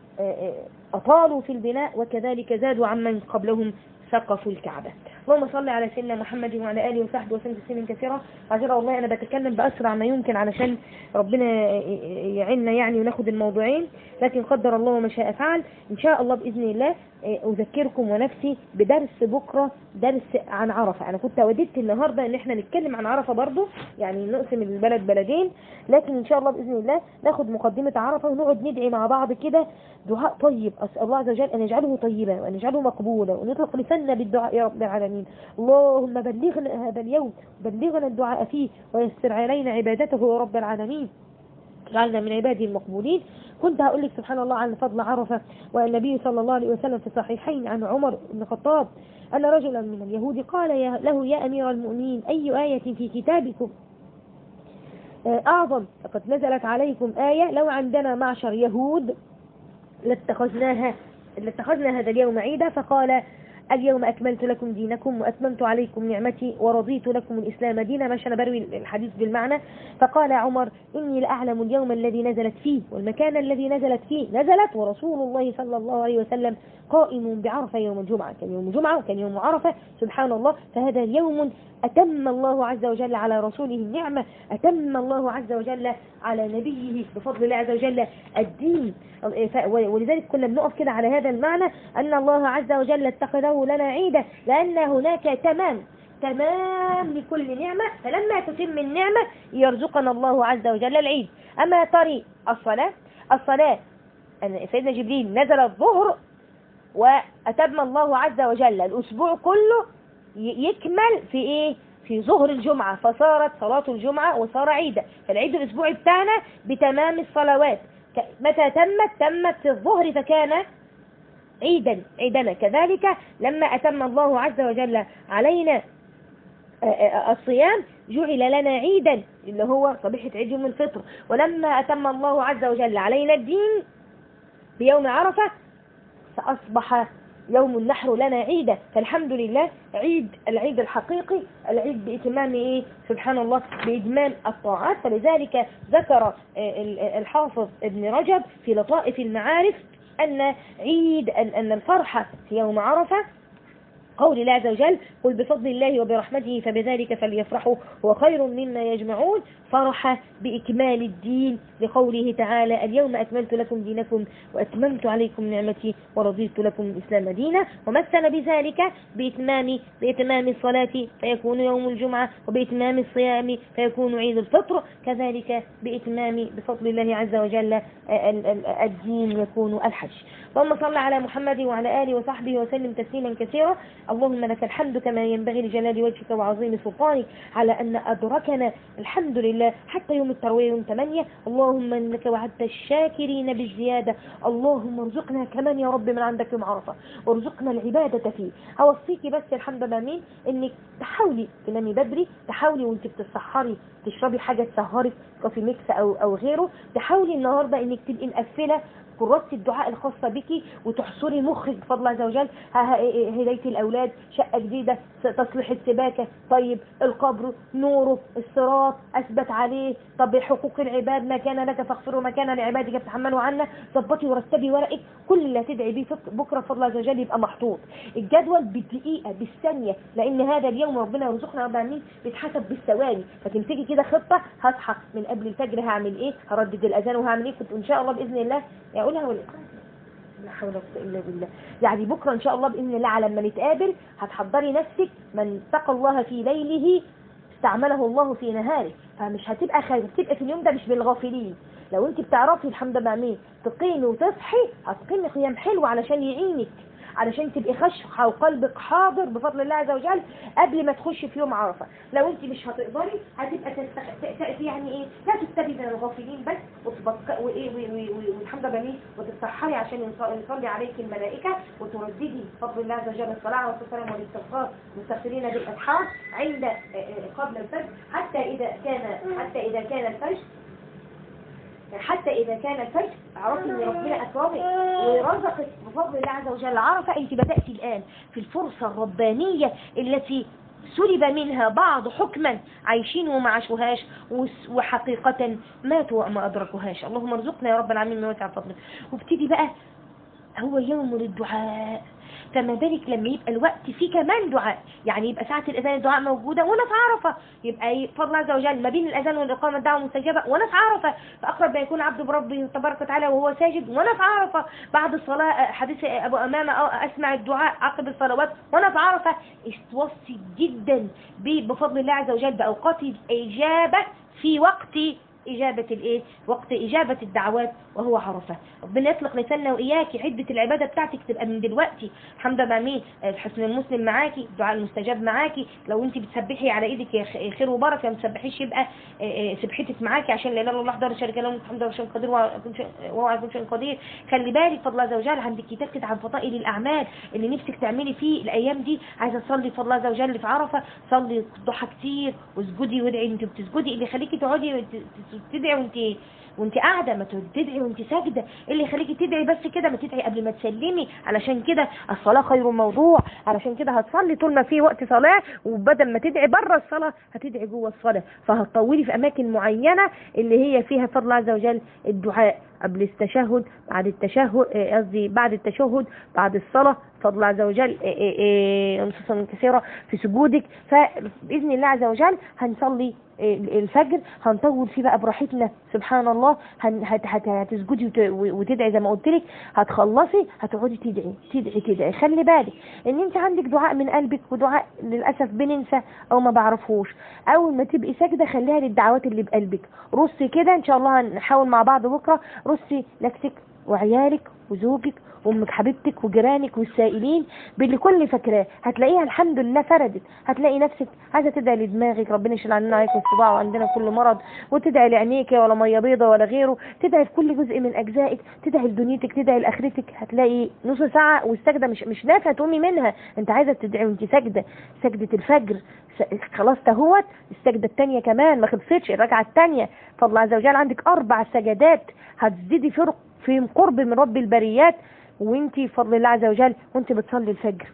أطالوا في البناء وكذلك زادوا عمن قبلهم سقفوا الكعبة اللهم صل على سيدنا محمد وعلى آله وصحبه وسلم تسليما كثيرا عشرة والله أنا بتكلم بأسرع ما يمكن علشان ربنا يعيننا يعني وناخد الموضوعين لكن قدر الله وما شاء فعل إن شاء الله بإذن الله أذكركم ونفسي بدرس بكرة درس عن عرفة أنا كنت وددت النهاردة إن إحنا نتكلم عن عرفة برضو يعني نقسم البلد بلدين لكن إن شاء الله بإذن الله ناخد مقدمة عرفة ونقعد ندعي مع بعض كده دعاء طيب أسأل الله عز وجل أن يجعله طيبا وأن يجعله مقبولا ونطلق لساننا بالدعاء يا رب العالمين اللهم بلغنا هذا اليوم بلغنا الدعاء فيه ويسر علينا عبادته يا رب العالمين جعلنا من عباده المقبولين كنت هقول لك سبحان الله عن فضل عرفة والنبي صلى الله عليه وسلم في صحيحين عن عمر بن الخطاب أن رجلا من اليهود قال له يا أمير المؤمنين أي آية في كتابكم آه، أعظم لقد نزلت عليكم آية لو عندنا معشر يهود لاتخذناها لاتخذنا هذا اليوم عيدا فقال اليوم أكملت لكم دينكم وأتممت عليكم نعمتي ورضيت لكم الإسلام دينا مش أنا بروي الحديث بالمعنى فقال عمر إني لأعلم اليوم الذي نزلت فيه والمكان الذي نزلت فيه نزلت ورسول الله صلى الله عليه وسلم قائم بعرفة يوم الجمعة كان يوم الجمعة وكان يوم عرفة سبحان الله فهذا اليوم أتم الله عز وجل على رسوله النعمة أتم الله عز وجل على نبيه بفضل الله عز وجل الدين ولذلك كنا بنقف كده على هذا المعنى أن الله عز وجل اتخذه لنا عيدا لأن هناك تمام تمام لكل نعمة فلما تتم النعمة يرزقنا الله عز وجل العيد أما طريق الصلاة الصلاة سيدنا جبريل نزل الظهر وأتم الله عز وجل الأسبوع كله يكمل في إيه في ظهر الجمعة فصارت صلاة الجمعة وصار عيدا فالعيد الأسبوعي بتاعنا بتمام الصلوات متى تمت تمت في الظهر فكان عيدا عيدنا كذلك لما أتم الله عز وجل علينا الصيام جعل لنا عيدا اللي هو صبيحة عيد يوم الفطر ولما أتم الله عز وجل علينا الدين بيوم عرفة فأصبح يوم النحر لنا عيدا فالحمد لله عيد العيد الحقيقي العيد بإتمام إيه سبحان الله بإتمام الطاعات فلذلك ذكر الحافظ ابن رجب في لطائف المعارف أن عيد أن الفرحة في يوم عرفة قول الله عز وجل قل بفضل الله وبرحمته فبذلك فليفرحوا هو خير مما يجمعون فرح بإكمال الدين لقوله تعالى اليوم أكملت لكم دينكم وأتممت عليكم نعمتي ورضيت لكم الإسلام دينا ومثل بذلك بإتمام, بإتمام الصلاة فيكون يوم الجمعة وبإتمام الصيام فيكون عيد الفطر كذلك بإتمام بفضل الله عز وجل الدين يكون الحج اللهم صل على محمد وعلى آله وصحبه وسلم تسليما كثيرا اللهم لك الحمد كما ينبغي لجلال وجهك وعظيم سلطانك على أن أدركنا الحمد لله حتى يوم التروية يوم 8 اللهم إنك وعدت الشاكرين بالزيادة اللهم ارزقنا كمان يا رب من عندك يوم عرفة وارزقنا العبادة فيه أوصيكي بس الحمد لله مين إنك تحاولي تنامي بدري تحاولي وانت بتتسحري تشربي حاجة تسهرك كوفي ميكس أو, أو غيره تحاولي النهاردة إنك تبقي مقفلة كراسة الدعاء الخاصة بك وتحصري مخك بفضل عز وجل هداية الأولاد شقة جديدة تصليح السباكة طيب القبر نوره الصراط أثبت عليه طب حقوق العباد ما كان لك فاغفروا ما كان لعبادك فتحملوا عنا ظبطي ورتبي ورقك كل اللي هتدعي بيه بكرة بفضل عز وجل يبقى محطوط الجدول بالدقيقة بالثانية لأن هذا اليوم ربنا يرزقنا رب العالمين بيتحسب بالثواني فتمسكي كده خطة هصحى من قبل الفجر هعمل ايه هردد الأذان وهعمل ايه كنت إن شاء الله بإذن الله يقولها ولا لا حول ولا قوه الا بالله يعني بكره ان شاء الله باذن الله على ما نتقابل هتحضري نفسك من اتقى الله في ليله استعمله الله في نهاره فمش هتبقى خير هتبقى في اليوم ده مش بالغافلين لو انت بتعرفي الحمد لله مين تقيمي وتصحي هتقيمي قيام حلو علشان يعينك علشان تبقي خشخة وقلبك حاضر بفضل الله عز وجل قبل ما تخشي في يوم عرفة لو انت مش هتقدري هتبقى تستخ... يعني ايه لا تكتبي من الغافلين بس وتبقى وايه والحمد لله وتتسحري عشان يصلي عليك الملائكة وترددي بفضل الله عز وجل الصلاة والسلام والاستغفار مستغفرين بالاسحار عند قبل الفجر حتى اذا كان حتى اذا كان الفجر حتى إذا كان الفجر عرفت ان ربنا أكرمك ورزقك بفضل الله عز وجل عرفة أنت بدأت الآن في الفرصة الربانية التي سلب منها بعض حكما عايشين وما عاشوهاش وحقيقة ماتوا وما أدركوهاش اللهم ارزقنا يا رب العالمين من وسع فضلك وابتدي بقى هو يوم للدعاء فما بالك لما يبقى الوقت فيه كمان دعاء يعني يبقى ساعة الأذان الدعاء موجودة وانا في عرفة يبقى فضل عز وجل ما بين الأذان والإقامة الدعوة مستجابة وانا في عرفة فأقرب ما يكون عبد بربه تبارك وتعالى وهو ساجد وانا في عرفة بعد الصلاة حديث أبو أمامة أسمع الدعاء عقب الصلوات وانا في عرفة استوصي جدا بفضل الله عز وجل بأوقات الإجابة في وقت إجابة الإيه وقت إجابة الدعوات وهو عرفة ربنا يطلق لساننا وإياكي عدة العبادة بتاعتك تبقى من دلوقتي حمد مين حسن المسلم معاكي دعاء المستجاب معاكي لو انت بتسبحي على ايدك يا خ- خير وبركه ما تسبحيش يبقى آه، آه، سبحتك معاكي عشان لا اله الا الله وحده شريك له الحمد لله شيء قدير وهو على كل شيء قدير خلي بالك فضل الله عز وجل عندك كتاب كده عن فضائل الاعمال اللي نفسك تعملي فيه الايام دي عايزه تصلي فضل الله عز وجل في عرفه صلي ضحى كتير واسجدي وادعي انت بتسجدي اللي يخليكي تقعدي وت- تدعي وانت وانت قاعده ما تدعي وانت ساجده إيه اللي يخليكي تدعي بس كده ما تدعي قبل ما تسلمي علشان كده الصلاه خير موضوع علشان كده هتصلي طول ما في وقت صلاه وبدل ما تدعي بره الصلاه هتدعي جوه الصلاه فهتطولي في اماكن معينه اللي هي فيها فضل الله عز وجل الدعاء قبل التشهد بعد التشهد آه، قصدي بعد التشهد بعد الصلاه فضل الله عز وجل آه، آه، آه، نصوصا كثيره في سجودك فباذن الله عز وجل هنصلي الفجر هنطول فيه بقى براحتنا سبحان الله هن هت هت هتسجدي وت- وتدعي زي ما قلت لك هتخلصي هتقعدي تدعي تدعي تدعي خلي بالك ان انت عندك دعاء من قلبك ودعاء للاسف بننسى او ما بعرفهوش اول ما تبقي ساجده خليها للدعوات اللي بقلبك رصي كده ان شاء الله هنحاول مع بعض بكره رصي نفسك وعيالك وزوجك وامك حبيبتك وجيرانك والسائلين باللي كل فاكراه هتلاقيها الحمد لله فردت هتلاقي نفسك عايزه تدعي لدماغك ربنا يشيل عننا عليكم الصداع وعندنا كل مرض وتدعي لعينيك ولا ميه بيضه ولا غيره تدعي في كل جزء من اجزائك تدعي لدنيتك تدعي لاخرتك هتلاقي نص ساعه والسجده مش مش نافع تقومي منها انت عايزه تدعي وانت ساجده سجده الفجر س- خلاص تهوت السجده الثانيه كمان ما خلصتش الركعه الثانيه فالله عز وجل عندك اربع سجدات هتزيدي فرق في قرب من رب البريات وانتي بفضل الله عز وجل وانت بتصلي الفجر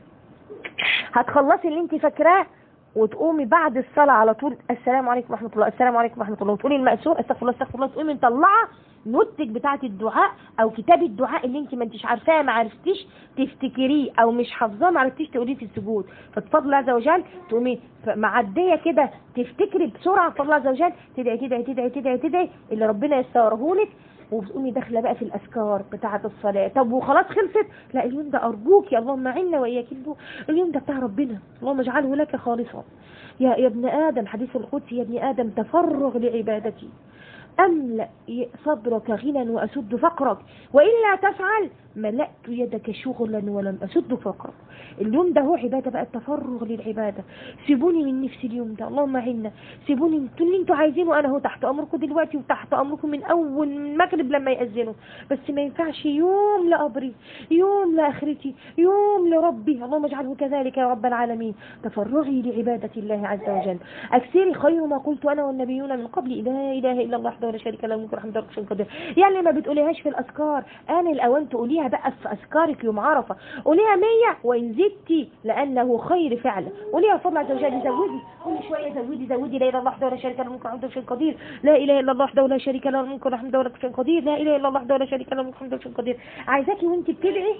هتخلصي اللي انت فاكراه وتقومي بعد الصلاة على طول السلام عليكم ورحمة الله السلام عليكم ورحمة الله وتقولي المأسور استغفر الله استغفر الله تقومي مطلعة نوتك بتاعة الدعاء او كتاب الدعاء اللي انت ما انتش عارفاه ما عرفتيش تفتكريه او مش حافظاه ما عرفتيش تقوليه في السجود فبفضل الله عز وجل تقومي ف- معدية كده تفتكري بسرعة بفضل الله عز وجل تدعي تدعي تدعي تدعي تدعي اللي ربنا يسرهولك وبتقومي داخله بقى في الاذكار بتاعه الصلاه طب وخلاص خلصت لا اليوم ده ارجوك يا اللهم عنا واياك اليوم- اليوم ده بتاع ربنا اللهم اجعله لك خالصا يا يا ابن ادم حديث القدس يا ابن ادم تفرغ لعبادتي املا صدرك غنى واسد فقرك والا تفعل ملأت يدك شغلا ولم اسد فقرك اليوم ده هو عباده بقى التفرغ للعباده سيبوني من نفسي اليوم ده اللهم عنا سيبوني انتوا اللي انتوا عايزينه انا هو تحت امركم دلوقتي وتحت امركم من اول من المغرب لما ياذنوا بس ما ينفعش يوم لقبري يوم لاخرتي يوم لربي اللهم اجعله كذلك يا رب العالمين تفرغي لعباده الله عز وجل اكثري خير ما قلت انا والنبيون من قبل لا اله الا الله وحده لا شريك له الملك والحمد لله قدير يعني ما بتقوليهاش في الاذكار انا الاوان تقوليها بقى في اذكارك يوم عرفه قوليها 100 وان زدتي لانه خير فعلا قوليها بفضل عز وجل زودي كل شويه زودي زودي لا اله الا الله وحده لا شريك له الملك والحمد لله قدير لا اله الا الله وحده لا شريك له الملك والحمد لله قدير لا اله الا الله وحده لا شريك له الملك والحمد لله قدير عايزاكي وانت بتدعي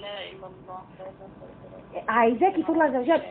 عايزاكي فضل عز وجل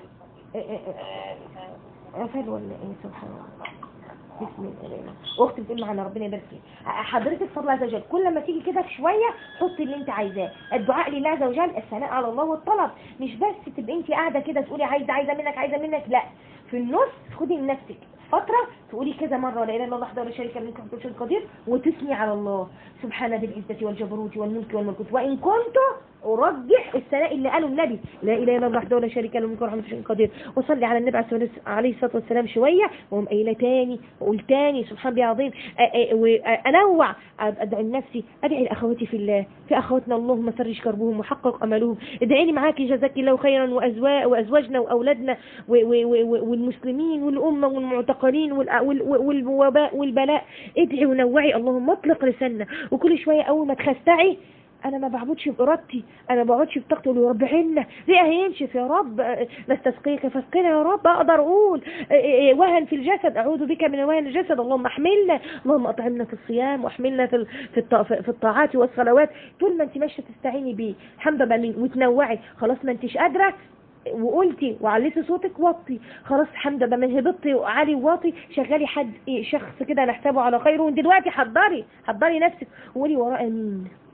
قفل ولا ايه سبحان الله بسم الله اختي بتقول معانا ربنا يبارك فيك حضرتك فضل عز وجل كل ما تيجي كده شويه حطي اللي انت عايزاه الدعاء لله عز وجل الثناء على الله والطلب مش بس تبقي انت قاعده كده تقولي عايزه عايزه منك عايزه منك لا في النص خدي لنفسك فترة تقولي كذا مرة لا إله إلا الله وحده لا شريك له الملك والحمد لله القدير وتثني على الله سبحان ذي العزة والجبروت والملك والملكوت وإن كنت أرجح الثناء اللي قاله النبي لا إله إلا الله وحده لا شريك له الملك والحمد لله القدير وصلي على النبي عليه الصلاة والسلام شوية وهم قايلة تاني وقول تاني سبحان الله العظيم وأنوع أدعي لنفسي أدعي لأخواتي في الله في أخواتنا اللهم فرج كربهم وحقق أملهم ادعي لي معاكي جزاك الله خيرا وأزواج وأزواجنا وأولادنا والمسلمين والأمة والمعتقلين والوباء والبلاء ادعي ونوعي اللهم اطلق لساننا وكل شوية أول ما تخستعي انا ما بعبدش بارادتي انا ما بقعدش بطاقتي اقول يا رب عنا ليه هينشف يا رب نستسقيك فاسقنا يا رب اقدر اقول وهن في الجسد اعوذ بك من وهن الجسد اللهم احملنا اللهم اطعمنا في الصيام واحملنا في في في الطاعات والصلوات طول ما انت ماشيه تستعيني بيه الحمد لله وتنوعي خلاص ما انتش قادره وقلتي وعليتي صوتك وطي خلاص الحمد لله من هبطتي وعلي وواطي شغلي حد شخص كده نحسبه على خير وانت دلوقتي حضري حضري نفسك وقولي وراء مين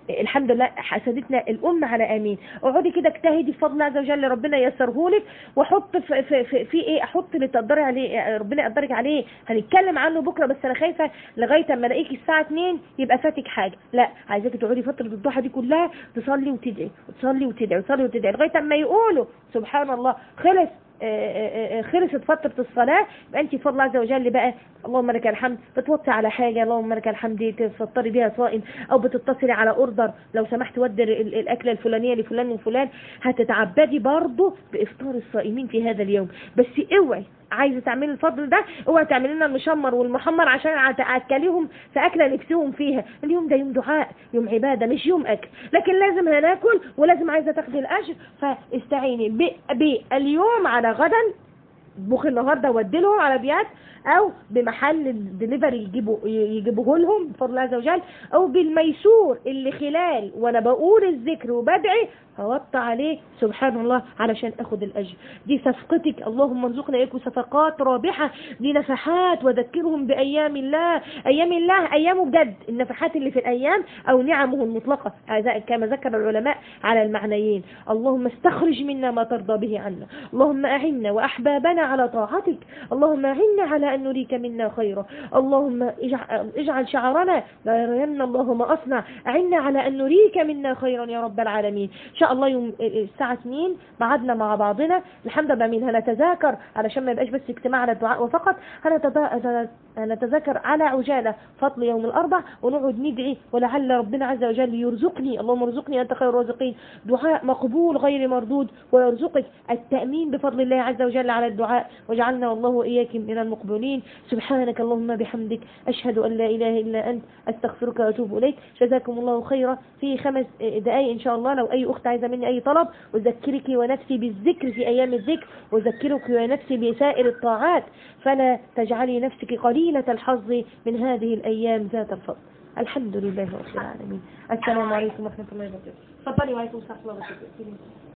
الحمد لله حسدتنا الام على امين اقعدي كده اجتهدي بفضل الله عز وجل ربنا ييسره لك واحط في, في, في, في ايه احط اللي تقدري عليه ربنا يقدرك عليه هنتكلم عنه بكره بس انا خايفه لغايه اما الاقيكي الساعه 2 يبقى فاتك حاجه لا عايزاكي تقعدي فتره الضحى دي كلها تصلي وتدعي وتصلي وتدعي وتصلي وتدعي لغايه اما يقولوا سبحان الله خلص خلصت فترة الصلاة يبقى انت بفضل الله عز وجل بقى اللهم لك الحمد بتوطي على حاجة اللهم لك الحمد تفطري بيها صائم او بتتصلي على اوردر لو سمحت ودي الاكلة الفلانية لفلان وفلان هتتعبدي برضه بافطار الصائمين في هذا اليوم بس اوعي عايزه تعملي الفضل ده اوعي تعملي لنا المشمر والمحمر عشان تاكليهم في اكله نفسهم فيها اليوم ده يوم دعاء يوم عباده مش يوم اكل لكن لازم هناكل ولازم عايزه تاخدي الاجر فاستعيني باليوم على غدا بخ النهارده ودي على بيات او بمحل الدليفري يجيبوا يجيبوه لهم بفضل الله عز وجل او بالميسور اللي خلال وانا بقول الذكر وبدعي هوطى عليه سبحان الله علشان اخد الاجر دي صفقتك اللهم ارزقنا اياكم صفقات رابحه دي نفحات وذكرهم بايام الله ايام الله ايامه بجد النفحات اللي في الايام او نعمه المطلقه كما ذكر العلماء على المعنيين اللهم استخرج منا ما ترضى به عنا اللهم اعنا واحبابنا على طاعتك اللهم اعنا على ان نريك منا خيرا اللهم اجعل, اجعل شعرنا لا يرين الله ما اصنع اعنا على ان نريك منا خيرا يا رب العالمين ان شاء الله يوم الساعة 2 معادنا مع بعضنا الحمد لله مين هنتذاكر علشان ما يبقاش بس اجتماع على الدعاء وفقط هنتذاكر على عجالة فضل يوم الأربع ونقعد ندعي ولعل ربنا عز وجل يرزقني اللهم ارزقني أنت خير الرازقين دعاء مقبول غير مردود ويرزقك التأمين بفضل الله عز وجل على الدعاء واجعلنا والله وإياكم من المقبولين سبحانك اللهم بحمدك أشهد أن لا إله إلا أنت أستغفرك وأتوب إليك جزاكم الله خيرا في خمس دقائق إن شاء الله لو أي أخت عايزة مني أي طلب أذكرك ونفسي بالذكر في أيام الذكر وأذكرك ونفسي بسائر الطاعات فلا تجعلي نفسك قليلة الحظ من هذه الأيام ذات الفضل الحمد لله رب العالمين السلام عليكم ورحمة الله وبركاته تفضلي وعليكم السلام ورحمة الله وبركاته